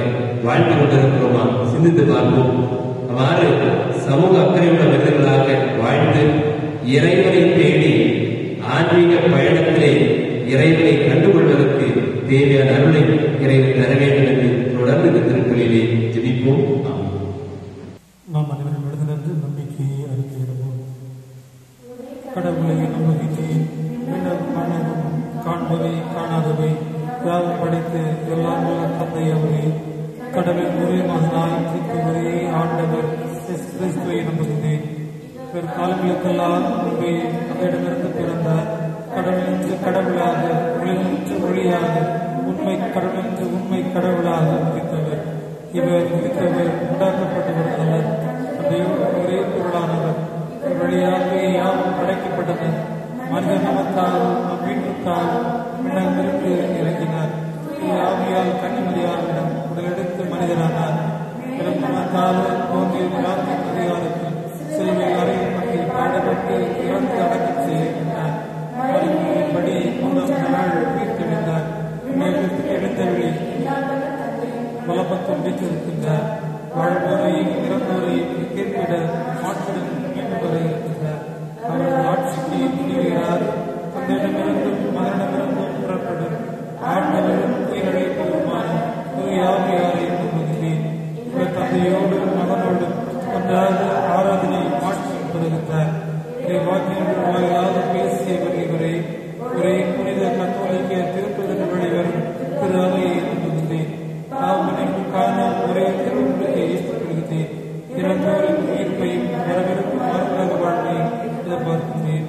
வாழ்ந்து கொண்டிருக்கிறோமா சிந்தித்து பார்ப்போம் அவ்வாறு சமூக அக்கறையுள்ள மனிதர்களாக வாழ்ந்து இறைவனை தேடி ஆன்மீக பயணத்திலே இறைவனை கண்டுகொள்வதற்கு தேவையான அருளை இறைவன் தர வேண்டும் என்று தொடர்ந்து இந்த திருக்குறளிலே ஜெபிப்போம் ஆமென். நாம் அனைவரும் எழுதினது நம்பிக்கையை அறிக்கையிடுவோம் கடவுளை நம்புகின்றேன் விண்ணகம் காணவும் காண்பவை காணாதவை யாவும் படைத்து எல்லாம் வல்ல தந்தை அவரே கடவுள் ஒரே மகனாய் கிறிஸ்து ஒரே ஆண்டவர் இயேசு கிறிஸ்துவை நம்புகிறேன் பிற காலங்களுக்கெல்லாம் முன்பே அவரிடமிருந்து பிறந்தார் கடவுளின்று கடவுளாக ஒளியின்று ஒளியாக உண்மை கடவுளின்று உண்மை கடவுளாக உதித்தவர் இவர் உதித்தவர் உண்டாக்கப்பட்டவர் அல்லர் தந்தையோடு ஒரே பொருளானவர் இவர் வழியாகவே யாவும் படைக்கப்பட்டது மனித நமக்காகவும் நம் வீட்டுக்காகவும் விண்ணகமிருந்து இறங்கினார் ஆவியால் கன்னிமதியாரிடம் உடலெடுத்து மனிதரானார் பிறந்தமக்காக தோன்றிய பிரார்த்தனை அதிகாரத்தில் சிலுவை அறையப்பட்டு பாடப்பட்டு இறந்து அடக்கம் செய்யப்பட்டார் படி மூன்றாம் நாள் உயிர்த்தெழுந்தார் மேற்கு எழுந்தவழி வலப்பக்கம் வீற்றிருக்கின்றார் வாழ்வோரையும் இறந்தோரையும் தீர்ப்பிட ஆற்றுடன் மீண்டும் வர இருக்கின்றார் அவரது ஆட்சிக்கு முடிவுகிறார் தந்தையிடமிருந்தும் மகனிடமிருந்தும் புறப்படும் ஆண்டவரும் உயிரிழப்புமான தூயாவியாரை நம்புகிறேன் இவர் தந்தையோடு மகனோடும் ஒன்றாக ஆராதனை ஆட்சி பெறுகின்றார் இதை வாக்கியம் வாயிலாக பேசிய வருகிறவரை ஒரே புனித கத்தோலிக்க திருப்பதற்கு வழிவரும் திரு அவையை நம்புகின்றேன் தாமனைக்கு காண ஒரே திருவுருளை ஏற்றுக்கொள்கிறேன் இறந்தோரின் உயிர்ப்பையும் வரவிருக்கும் மறுநக வாழ்வையும் எதிர்பார்க்கின்றேன்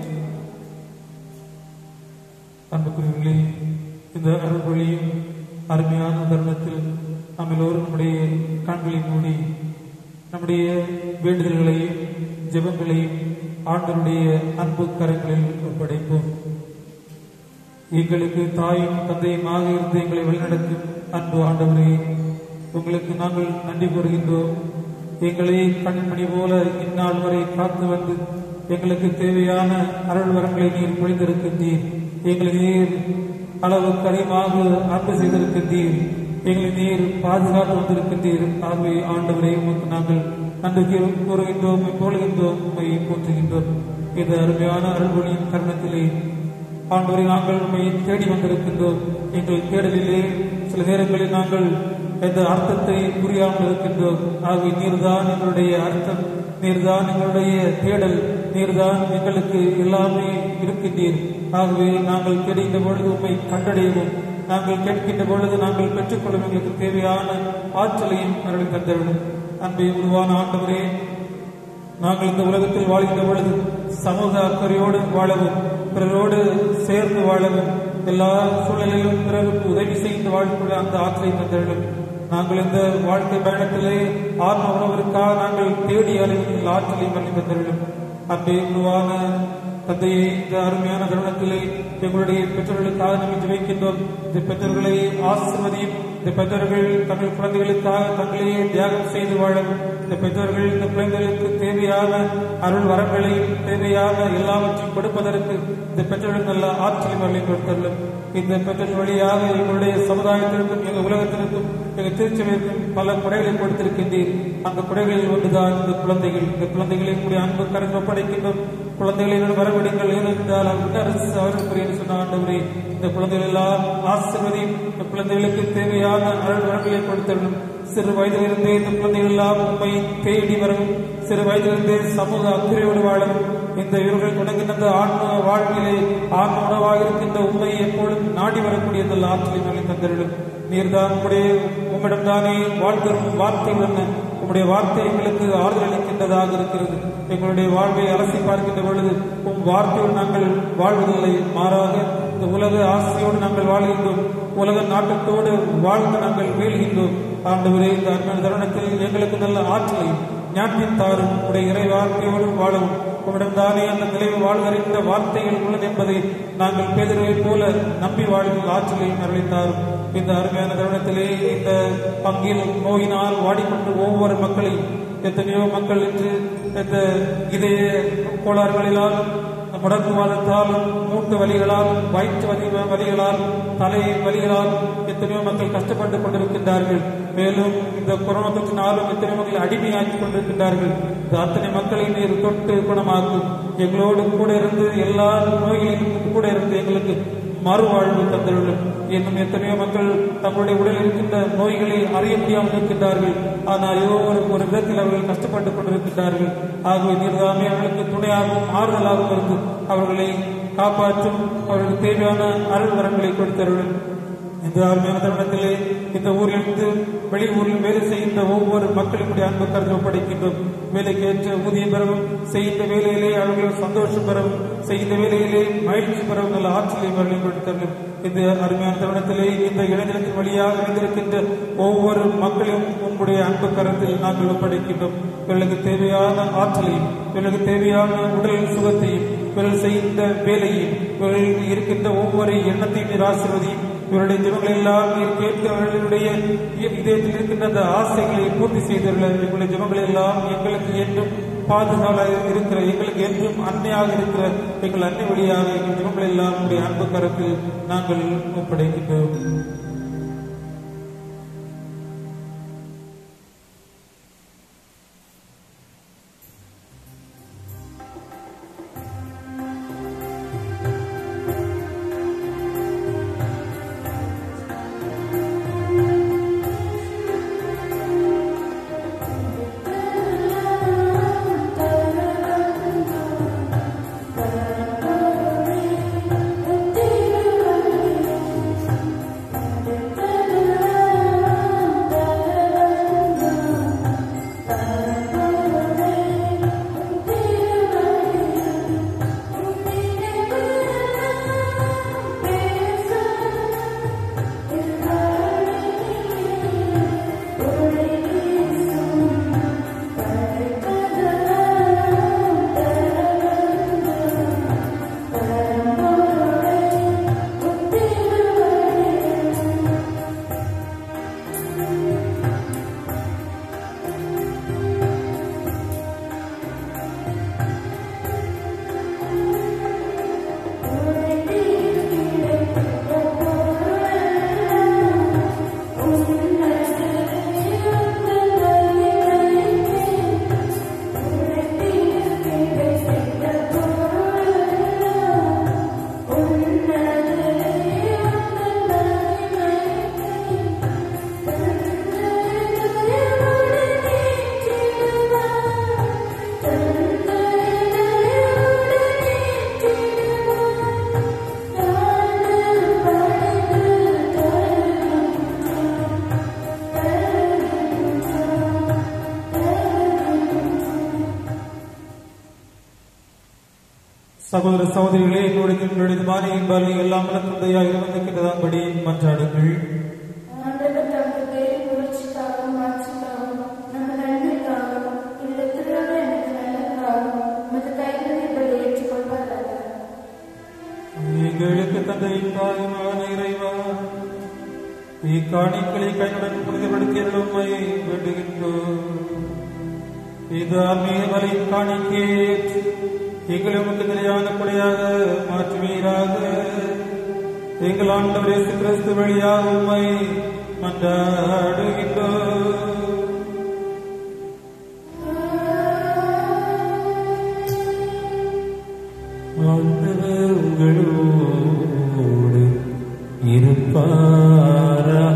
அன்புக்குரியவர்களே இந்த அருள்வழியும் அருமையான தருணத்தில் நாம் எல்லோரும் நம்முடைய கண்களை மூடி நம்முடைய வேண்டுதல்களையும் ஜெபங்களையும் ஆண்டவருடைய அன்பு கரங்களில் ஒப்படைப்போம் எங்களுக்கு தாயும் தந்தையுமாக இருந்து எங்களை வழிநடத்தும் அன்பு ஆண்டவரே உங்களுக்கு நாங்கள் நன்றி கூறுகின்றோம் எங்களை கண்மணி போல இந்நாள் வரை காத்து வந்து எங்களுக்கு தேவையான அருள் வரங்களை நீர் பொழிந்திருக்கின்றீர் எங்களை நீர் அளவுக்கு அதிகமாக அன்பு செய்திருக்கின்றீர் எங்களை நீர் பாதுகாத்து வந்திருக்கின்றீர் ஆகவே ஆண்டவரை உமக்கு நாங்கள் நன்றி கூறுகின்றோம் போலுகின்றோம் உண்மை போற்றுகின்றோம் இந்த அருமையான அருள்மொழியின் கருணத்திலே ஆண்டவரை நாங்கள் உண்மையை தேடி வந்திருக்கின்றோம் எங்கள் தேடலிலே சில நேரங்களில் நாங்கள் எந்த அர்த்தத்தை புரியாமல் இருக்கின்றோம் ஆகவே நீர்தான் எங்களுடைய அர்த்தம் நீர்தான் எங்களுடைய தேடல் நீர்தான் எங்களுக்கு எல்லாமே இருக்கின்றீர் ஆகவே நாங்கள் தேடுகின்ற பொழுது உண்மை கண்டடையவும் நாங்கள் கேட்கின்ற பொழுது நாங்கள் பெற்றுக்கொள்ளும் எங்களுக்கு தேவையான ஆற்றலையும் அருள் தந்தவிடும் அன்பை உருவான ஆண்டவரே நாங்கள் இந்த உலகத்தில் வாழ்கின்ற பொழுது சமூக அக்கறையோடு வாழவும் பிறரோடு சேர்ந்து வாழவும் எல்லா சூழலிலும் பிறருக்கு உதவி செய்து வாழக்கூடிய அந்த ஆற்றலை தந்தவிடும் நாங்கள் இந்த வாழ்க்கை பயணத்திலே ஆன்ம உணவிற்காக நாங்கள் தேடி அலைவதில் ஆற்றலை பண்ணி தந்தவிடும் அன்பே உருவான தந்தையை இந்த அருமையான தருணத்திலே எங்களுடைய பெற்றோர்களுக்காக நம்ம ஜெபிக்கின்றோம் இந்த பெற்றோர்களை ஆசிர்வதியும் இந்த பெற்றோர்கள் தங்கள் குழந்தைகளுக்காக தங்களையே தியாகம் செய்து வாழும் இந்த பெற்றோர்கள் இந்த குழந்தைகளுக்கு தேவையான அருள் வரங்களையும் தேவையான எல்லாவற்றையும் கொடுப்பதற்கு இந்த பெற்றோர்கள் நல்ல ஆற்றலை வரலை கொடுத்துள்ளும் இந்த பெற்றோர் வழியாக எங்களுடைய சமுதாயத்திற்கும் எங்கள் உலகத்திற்கும் எங்கள் திருச்சபைக்கும் பல குறைகளை கொடுத்திருக்கின்றீர் அந்த குறைகளில் ஒன்றுதான் இந்த குழந்தைகள் இந்த குழந்தைகளை கூடிய அன்பு கருத்து ஒப்படைக்கின்றோம் குழந்தைகளை வரவிடுங்கள் ஏனென்றால் அந்த அரசு அவர்களுக்குரிய சொன்ன ஆண்டவரே இந்த குழந்தைகள் எல்லாம் ஆசிர்வதியும் இந்த குழந்தைகளுக்கு தேவையான அருள் வரங்களை கொடுத்தரும் சிறு வயதிலிருந்தே இந்த குழந்தைகள் எல்லாம் உண்மை தேடி வரவும் சிறு வயதிலிருந்தே சமூக அக்கறையோடு வாழவும் இந்த இவர்கள் தொடங்கின அந்த ஆன்ம வாழ்விலே ஆன்ம உணவாக இருக்கின்ற உண்மையை எப்பொழுதும் நாடி வரக்கூடிய அந்த ஆற்றலை மேலே தந்திருடும் நீர்தான் உம்முடைய உம்மிடம்தானே வாழ்தரும் வார்த்தை என்ன உம்முடைய வார்த்தை எங்களுக்கு ஆறுதல் அளிக்கின்றதாக இருக்கிறது எங்களுடைய வாழ்வை அலசி பார்க்கின்ற பொழுது உம் வார்த்தையோடு நாங்கள் வாழ்வதில்லை மாறாக இந்த உலக ஆசையோடு நாங்கள் வாழ்கின்றோம் உலக நாட்டத்தோடு வாழ்ந்து நாங்கள் வீழ்கின்றோம் ஆண்டவரே இந்த அருமையான தருணத்தில் எங்களுக்கு நல்ல ஆற்றலை ஞானத்தின் தாரும் உடைய இறை வார்த்தையோடு வாழவும் உம்மிடம் தானே அந்த நிலைவு வாழ்கின்ற வார்த்தைகள் உள்ளது என்பதை நாங்கள் பேதர்வை போல நம்பி வாழ்வில் ஆற்றலையும் அருளித்தாரும் இந்த அருமையான தருணத்திலே இந்த பங்கில் நோயினால் வாடிக்கொண்டு ஒவ்வொரு மக்களையும் எத்தனையோ மக்கள் இன்று இந்த இதய கோளாறுகளினால் முடக்குவாதத்தாலும் மூட்டு வலிகளாலும் வயிற்று வலி வலிகளால் தலை வலிகளால் எத்தனையோ மக்கள் கஷ்டப்பட்டு கொண்டிருக்கின்றார்கள் மேலும் இந்த கொரோனா தொற்றினாலும் எத்தனையோ மக்கள் அடிமையாக்கி கொண்டிருக்கின்றார்கள் இந்த அத்தனை மக்களை நீர் தொட்டு குணமாக்கும் எங்களோடு கூட இருந்து எல்லா நோய்களிலும் கூட இருந்து எங்களுக்கு மறுவாழ்வு தந்துள்ளது இன்னும் எத்தனையோ மக்கள் தங்களுடைய உடலில் இருக்கின்ற நோய்களை அறிய முடியாமல் இருக்கின்றார்கள் ஆனால் ஏதோ ஒரு ஒரு விதத்தில் அவர்கள் கஷ்டப்பட்டுக் கொண்டிருக்கின்றார்கள் ஆகவே நீர்தாமே அவர்களுக்கு துணையாகவும் ஆறுதலாகவும் இருந்து அவர்களை காப்பாற்றும் அவர்களுக்கு தேவையான அருள் வரங்களை கொடுத்தருள் இந்த அருமையான தருணத்திலே இந்த ஊரிலிருந்து வெளியூரில் வேலை செய்கின்ற ஒவ்வொரு மக்களுடைய அன்பு கருத்து ஒப்படைக்கின்றோம் வேலைக்கு ஏற்ற ஊதியம் பெறவும் செய்கின்ற வேலையிலே அவர்கள் சந்தோஷம் பெறவும் செய்கின்ற வேலையிலே மகிழ்ச்சி பெறவும் நல்ல ஆற்றலை அவர்களை கொடுத்தார்கள் இந்த அருமையான தருணத்திலே இந்த இளைஞரத்தின் வழியாக இணைந்திருக்கின்ற ஒவ்வொரு மக்களையும் உங்களுடைய அன்பு கரத்தில் நாங்கள் ஒப்படைக்கின்றோம் இவர்களுக்கு தேவையான ஆற்றலையும் இவர்களுக்கு தேவையான உடல் சுகத்தையும் இவர்கள் செய்கின்ற வேலையும் இவர்கள் இருக்கின்ற ஒவ்வொரு எண்ணத்தையும் நீர் ஆசிர்வதியும் இவருடைய ஜெபங்கள் எல்லாம் நீர் கேட்கிறவர்களுடைய இதயத்தில் இருக்கின்ற அந்த ஆசைகளை பூர்த்தி செய்துள்ள எங்களுடைய ஜெபங்கள் எல்லாம் எங்களுக்கு என்றும் பாதுகாவலாக இருக்கிற எங்களுக்கு என்றும் அன்னையாக இருக்கிற எங்கள் அன்னை வழியாக எங்கள் ஜெபங்கள் எல்லாம் உடைய அன்பு கரத்தில் நாங்கள் ஒப்படைக்கின்றோம் சகோதர சகோதரிகளே என்னுடைய என்னுடைய மானியின் பாலி எல்லாம் தந்தையாக இருந்திருக்கின்றதான்படி மன்றாடுங்கள் ஆண்டவர் தமது பேரின் புகழ்ச்சிக்காகவும் மாட்சிக்காகவும் நம்ம நன்மைக்காகவும் இந்த திருவிழா எனக்கு நல்லதுக்காகவும் மது கைகளை பலி ஏற்றுக்கொள்வாராக எங்களுக்கு தந்தையின் தாயுமான இறைவா இக்காணிக்களை கையுடன் புனிதப்படுத்திய உண்மை வேண்டுகின்றோம் இது ஆன்மீக வலை காணிக்கே எங்களை உமக்கு நிலையான கொடையாக மாற்றுவீராக எங்கள் ஆண்டவர் இயேசு கிறிஸ்து வழியாக உண்மை மன்றாடுகின்றோம் ஆண்டவர் உங்களோடு இருப்பாராக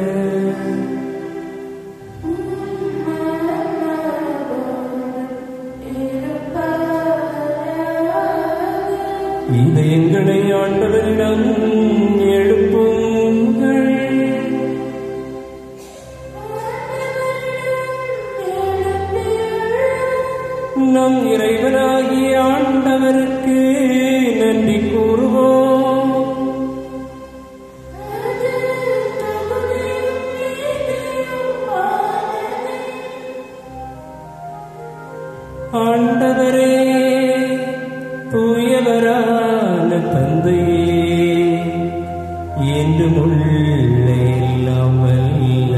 இதயங்களை ஆண்டவரிடம் எழுப்புங்கள் நம் இறைவனாகிய ஆண்டவருக்கு நன்றி கூறுவோம் ஆண்டவரே தூயவரான தந்தையே என்றும் உள்ள எல்லாம் வல்ல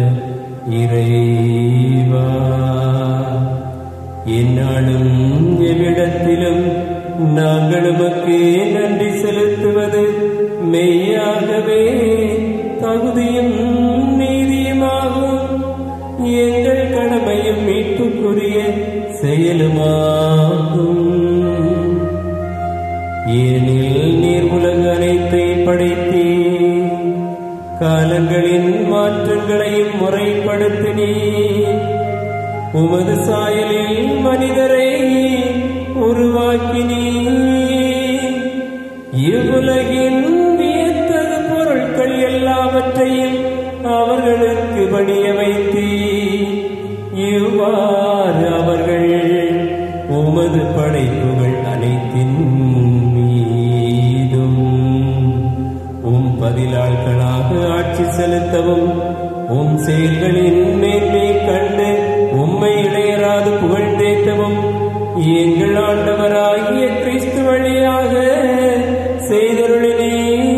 இறைவா என்னாலும் எவ்விடத்திலும் நாங்கள் உமக்கு உமக்கு நன்றி செலுத்துவது மெய்யாகவே தகுதியும் நீதியுமாகும் எங்கள் கடமையும் மீட்புக்குரிய செயலுமாகும் ஏனில் நீர் உலக அனைத்தை படைத்தீ காலங்களின் மாற்றங்களையும் முறைப்படுத்தினீ உமது சாயலில் மனிதரை உருவாக்கினீ இவ்வுலகின் வியத்தகு பொருட்கள் எல்லாவற்றையும் அவர்களுக்கு பணிய வைத்தீ இவ்வாறு அவர்கள் உமது படைப்புகள் அனைத்தின் மீதும் உம் பதிலாட்களாக ஆட்சி செலுத்தவும் உம் செயல்களின் மேன்மை கண்டு உம்மை இடையராது புகழ்ந்தேற்றவும் எங்கள் ஆண்டவராகிய கிறிஸ்து வழியாக செய்தருளினே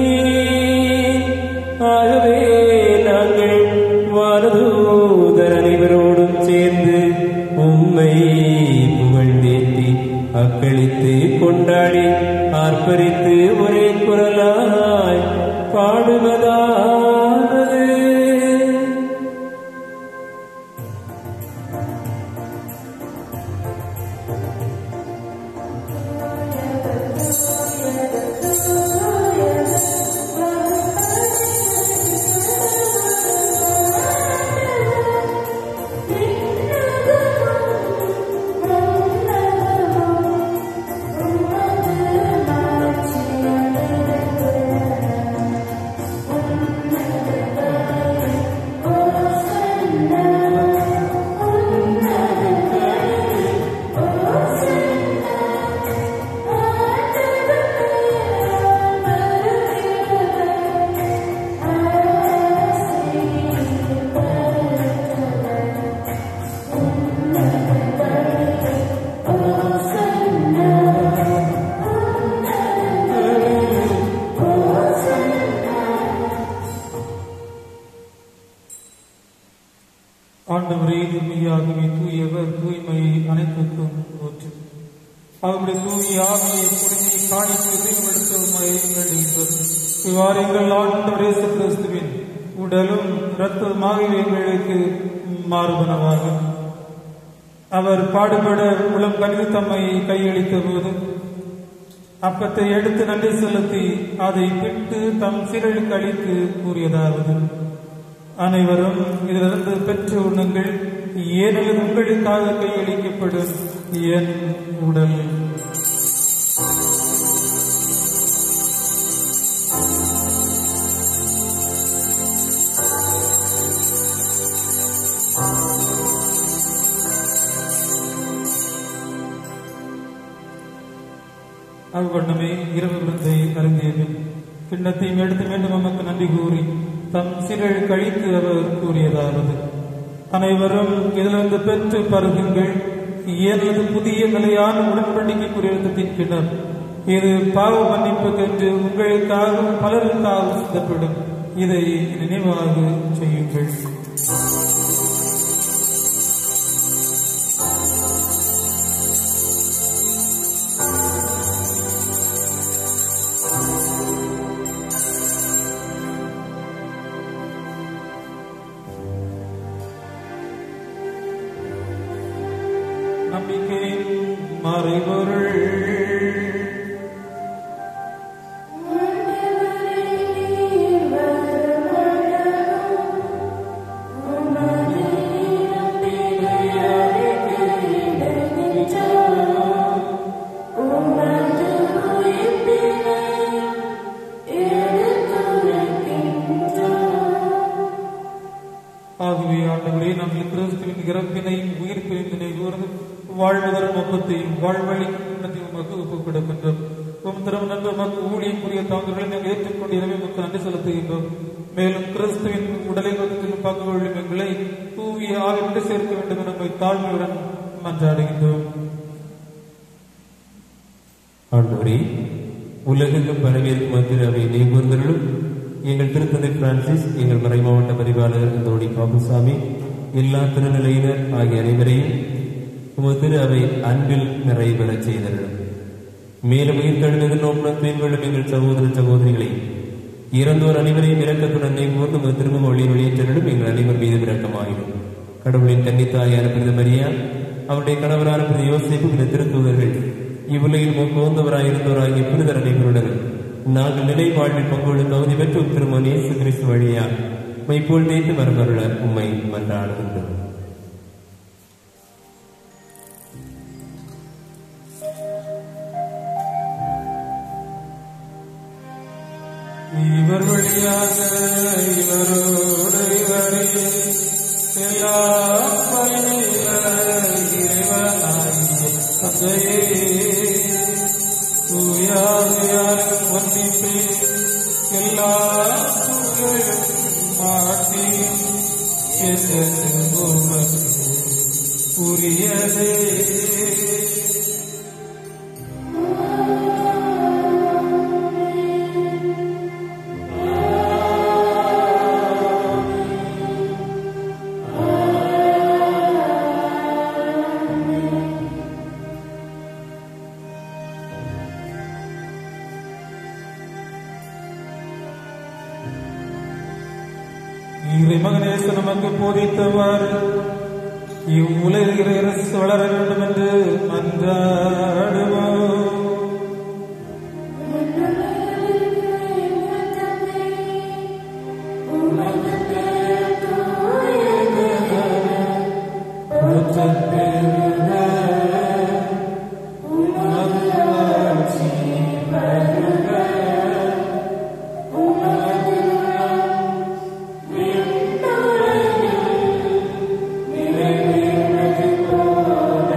ஆகவே நாங்கள் வானதூதர் அனைவரோடும் சேர்ந்து உம்மை புகழ்ந்தேத்தி அக்களித்து கொண்டாடி ஆர்ப்பரித்து ஒரே குரலாய் பாடுவதாவது ஆண்டவரே தூய்மையாகவே தூயவர் தூய்மையை அனைத்துக்கும் ஊற்று அவருடைய தூய ஆவியை குடிமை காணித்து தீர்வெடுத்த உண்மைகள் இவ்வாறு எங்கள் ஆண்டவர் இயேசு கிறிஸ்துவின் உடலும் இரத்தமாக எங்களுக்கு மாறுபனவாகும் அவர் பாடுபட உளம் கனிவு தம்மை கையளித்த போது அப்பத்தை எடுத்து நன்றி செலுத்தி அதை பிட்டு தம் சீரழுக்கு அளித்து கூறியதாவது அனைவரும் இதிலிருந்து பெற்று உண்ணுங்கள் ஏனெனில் உங்களுக்காக கையளிக்கப்படும் என் உடல் அவ்வண்ணமே இரவு விருந்தை அருந்தியபின் கிண்ணத்தையும் எடுத்து மீண்டும் நமக்கு நன்றி கூறி தம் சிறழ் கழித்து அவர் கூறியதாவது அனைவரும் இதிலிருந்து பெற்று பருகுங்கள் ஏனது புதிய நிலையான உடன்படிக்கைக்குரிய ரத்தத்தின் கிணறு இது பாவ மன்னிப்புக்கென்று உங்களுக்காகவும் பலருக்காகவும் சித்தப்படும் இதை நினைவாக செய்யுங்கள் நம்பிக்கையின் மறைபொருள் ஆகவே ஆண்டவரே நாங்கள் கிறிஸ்துவின் இறப்பினையும் உயிர்ப்பினையும் நினைவுகூர்ந்து வாழ்வதரும் ஒப்பத்தையும் வாழ்வழிக்கும் உமக்கு ஒப்புக் கொடுக்கின்றோம் உம் திறம் நன்று உமக்கு ஊழியக்குரிய தாங்கர்களை நாங்கள் ஏற்றுக்கொண்டு எனவே உமக்கு நன்றி செலுத்துகின்றோம் மேலும் கிறிஸ்துவின் உடலை வகுத்தில் பங்கு கொள்ளும் எங்களை தூவிய ஆவிட்டு சேர்க்க வேண்டும் என நம்மை தாழ்மையுடன் மன்றாடுகின்றோம் ஆண்டவரே உலகெங்கும் பரவியிருக்கும் மத்தியில் அவை நெய்கூர்ந்தர்களும் எங்கள் திருத்தந்தை பிரான்சிஸ் எங்கள் மறைமாவட்ட பதிவாளர் அந்தோடி பாபுசாமி எல்லா திருநிலையினர் ஆகிய அனைவரையும் உமது திரு அவை அன்பில் நிறைவேறச் செய்தருளும் மேலும் உயிர்த்தெழுந்தது நோக்கம் மீன்கொள்ளும் எங்கள் சகோதர சகோதரிகளை இறந்தோர் அனைவரையும் இரக்கத்துடன் நினைவுகூர்ந்து உமது திரும்ப ஒளி வெளியேற்றலும் எங்கள் அனைவர் மீது இரக்கமாயிடும் கடவுளின் கன்னித்தாயான பிரத மரியா அவருடைய கணவரான பிரத யோசிப்பு இந்த திருத்தூதர்கள் இவ்வுலகில் மூக்கோந்தவராயிருந்தோராகிய புனிதர் அனைவருடன் நாங்கள் நிலை வாழ்வில் பங்கொள்ளும் தகுதி பெற்று திருமண் இயேசு கிறிஸ்து வழியா மைப்போல் தேய்த்து வரவருள உம்மை மன்றாடுகின்றோம் இவர் வழியாக இவரோடு இவரே எல்லாம் வல்ல இறைவனாகிய தந்தையே தூயாவியாரின் ஒன்றிப்பே எல்லா புகழும் மாற்றியும் என்றென்றும் உமக்கு உரியதே இறைமகனேசு நமக்கு போதித்தவாறு இவ்வுலகிற அரசு வளர வேண்டும் என்று மன்றாடுவோம் போற்றப் பெறுக. உமது ஆட்சி வருக. உமது நிறைவேறுவது போல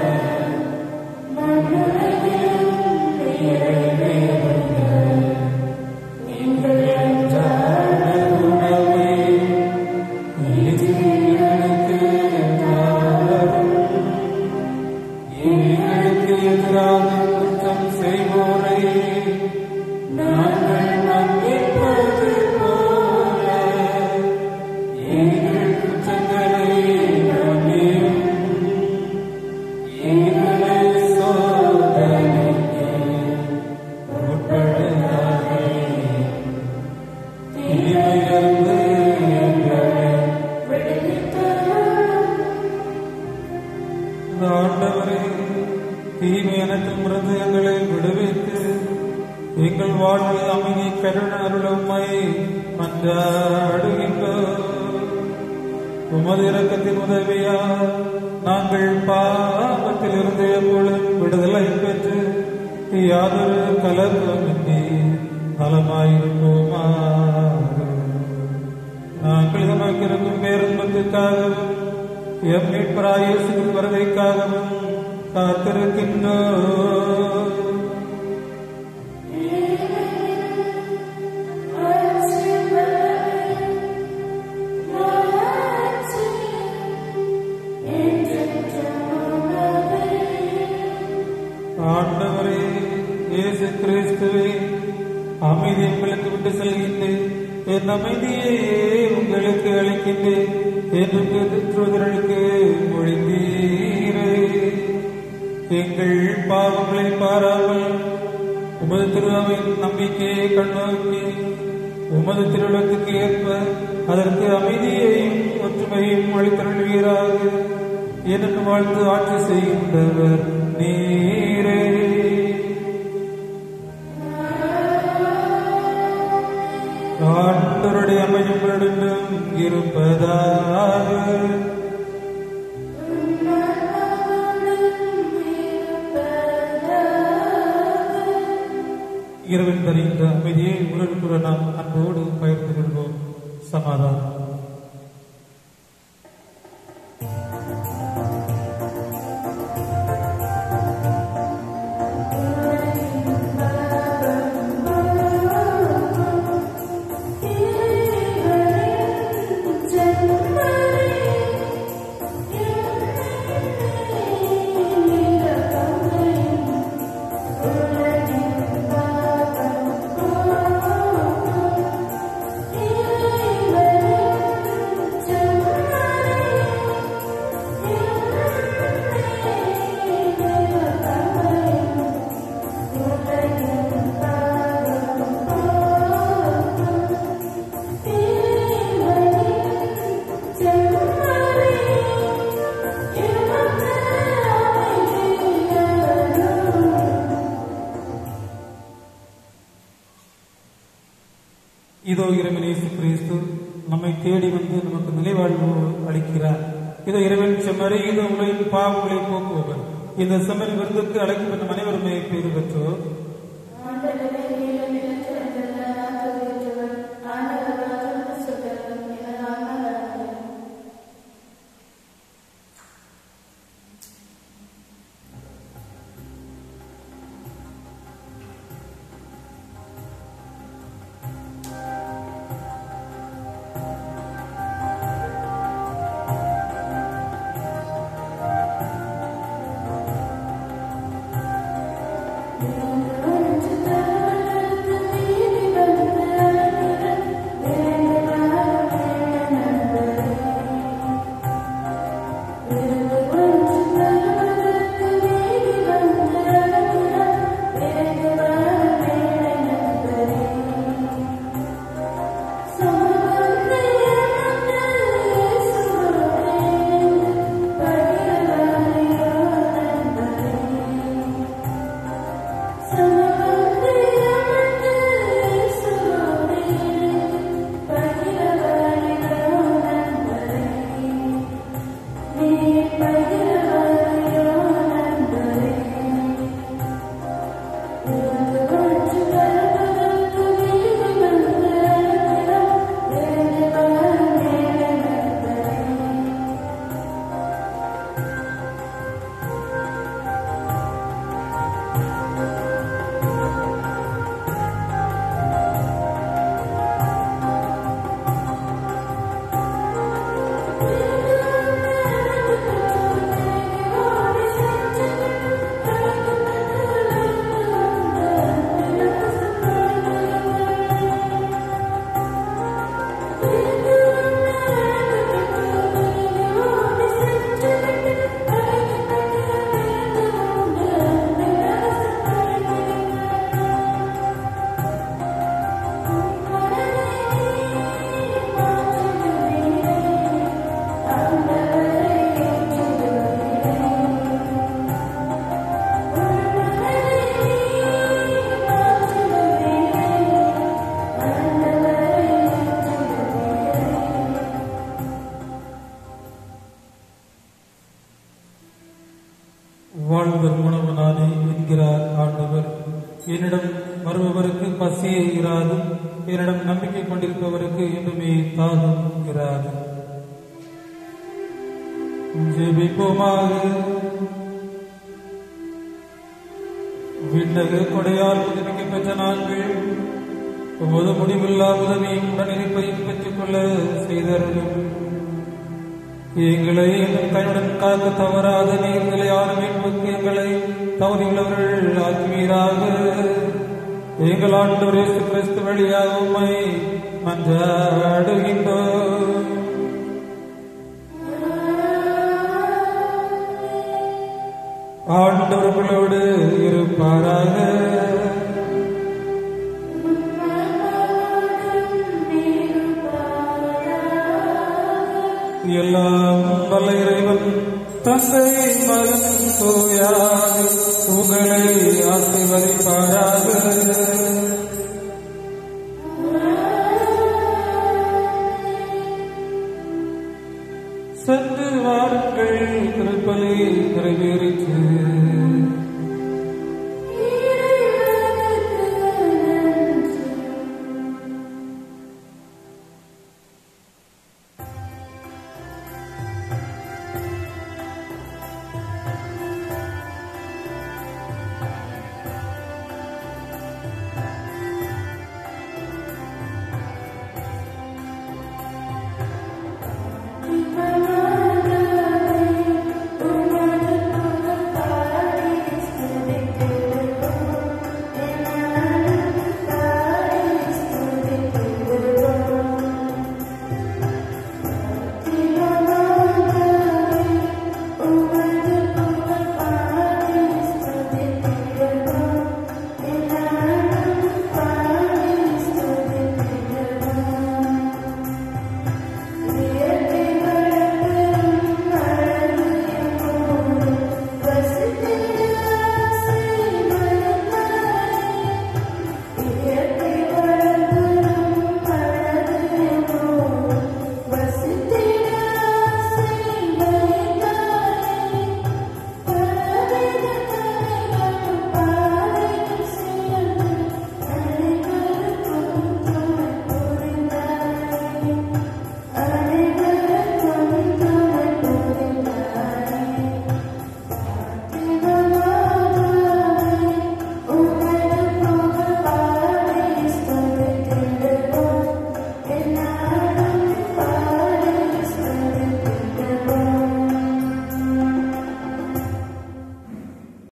எங்கள் அன்றாட உணவை இன்று எங்களுக்கு தாரும். எங்களுக்கு எதிராக குற்றம் செய்வோரை நாங்கள் மன்னிப்பது போல எங்கள் குற்றங்களை மன்னியும். எங்களை சோதனைக்கு உட்படுத்தாதேயும். தீமையிலிருந்து எங்களை ஆண்டவரே தீமை அனைத்தும் இருந்து எங்களை விடுவித்து எங்கள் வாழ்வில் அமைதி கருண அருளம்மை மன்றாடுகின்றோம் உமது இரக்கத்தின் உதவியா நாங்கள் பாவத்தில் இருந்து எப்பொழுதும் விடுதலை பெற்று யாதொரு கலக்கமின்றி நலமாயிருப்போமாக நாங்கள் நமக்கு இருக்கும் பேருந்தத்துக்காகவும் எம் மீட்பராயேசுவின் வருகைக்காகவும் காத்திருக்கின்றோம் ஆண்டவரே இயேசு கிறிஸ்துவே அமைதி உங்களுக்கு விட்டு செல்கின்றேன் என் அமைதியை உங்களுக்கு அளிக்கின்றேன் என்று பெற்றோர்களுக்கு மொழிந்தீரே எங்கள் பாவங்களை பாராமல் உமது திருவின் நம்பிக்கையை கண்ணோக்கி உமது திருவிழத்துக்கு ஏற்ப அதற்கு அமைதியையும் ஒற்றுமையும் அளித்தருள்வீராக எனக்கு வாழ்த்து ஆட்சி செய்கின்றவர் நீரே ஆண்டவருடைய அமையுங்களுடன் இருப்பதாக இரவில் தருகின்ற அமைதியை உடனுக்குற நாம் அன்போடு பகிர்ந்து கொள்வோம் சமாதானம் Thank you. இதோ இறைவன் இயேசு கிறிஸ்து நம்மை தேடி வந்து நமக்கு நிலைவாழ்வு அளிக்கிறார் இதோ இறைவன் செம்மறி இதோ உலகின் பாவங்களை போக்குபவர் இந்த செம்மறி விருதுக்கு அழைக்கப்பட்ட அனைவருமே பேறு பெற்றோர் ஆண்டவரே நீல நிலத்தில் இருந்த நாத்தொழியற்றவர் ஆண்டவர் வாக்கு சொல்கிறவர் என ஆன்மா நடந்தது வாழ்வர் உணவனானே என்கிறார் ஆண்டவர் என்னிடம் வருபவருக்கு பசியே இராது என்னிடம் நம்பிக்கை கொண்டிருப்பவருக்கு என்றுமே தாகம் இராது ஜெபிப்போமாக விண்ணக கொடையால் புதுப்பிக்க பெற்ற நாங்கள் உமது முடிவில்லா உதவியும் உடனிருப்பையும் பெற்றுக் கொள்ள செய்தருளும் எங்களை எங்கள் கண்ணுடன் காக்க தவறாத நீர்நிலையான மீட்புக்கு எங்களை தகுதியுள்ளவர்கள் ஆக்குவீராக எங்கள் ஆண்டவர் இயேசு கிறிஸ்து வழியாக உம்மை மன்றாடுகின்றோம் ஆண்டவர்களோடு இருப்பாராக எல்லாம் வல்ல இறைவன் தந்தை மகன் தூயாவி உங்களை ஆசீர்வதிப்பாராக சென்று வாருங்கள் திருப்பலி நிறைவேறி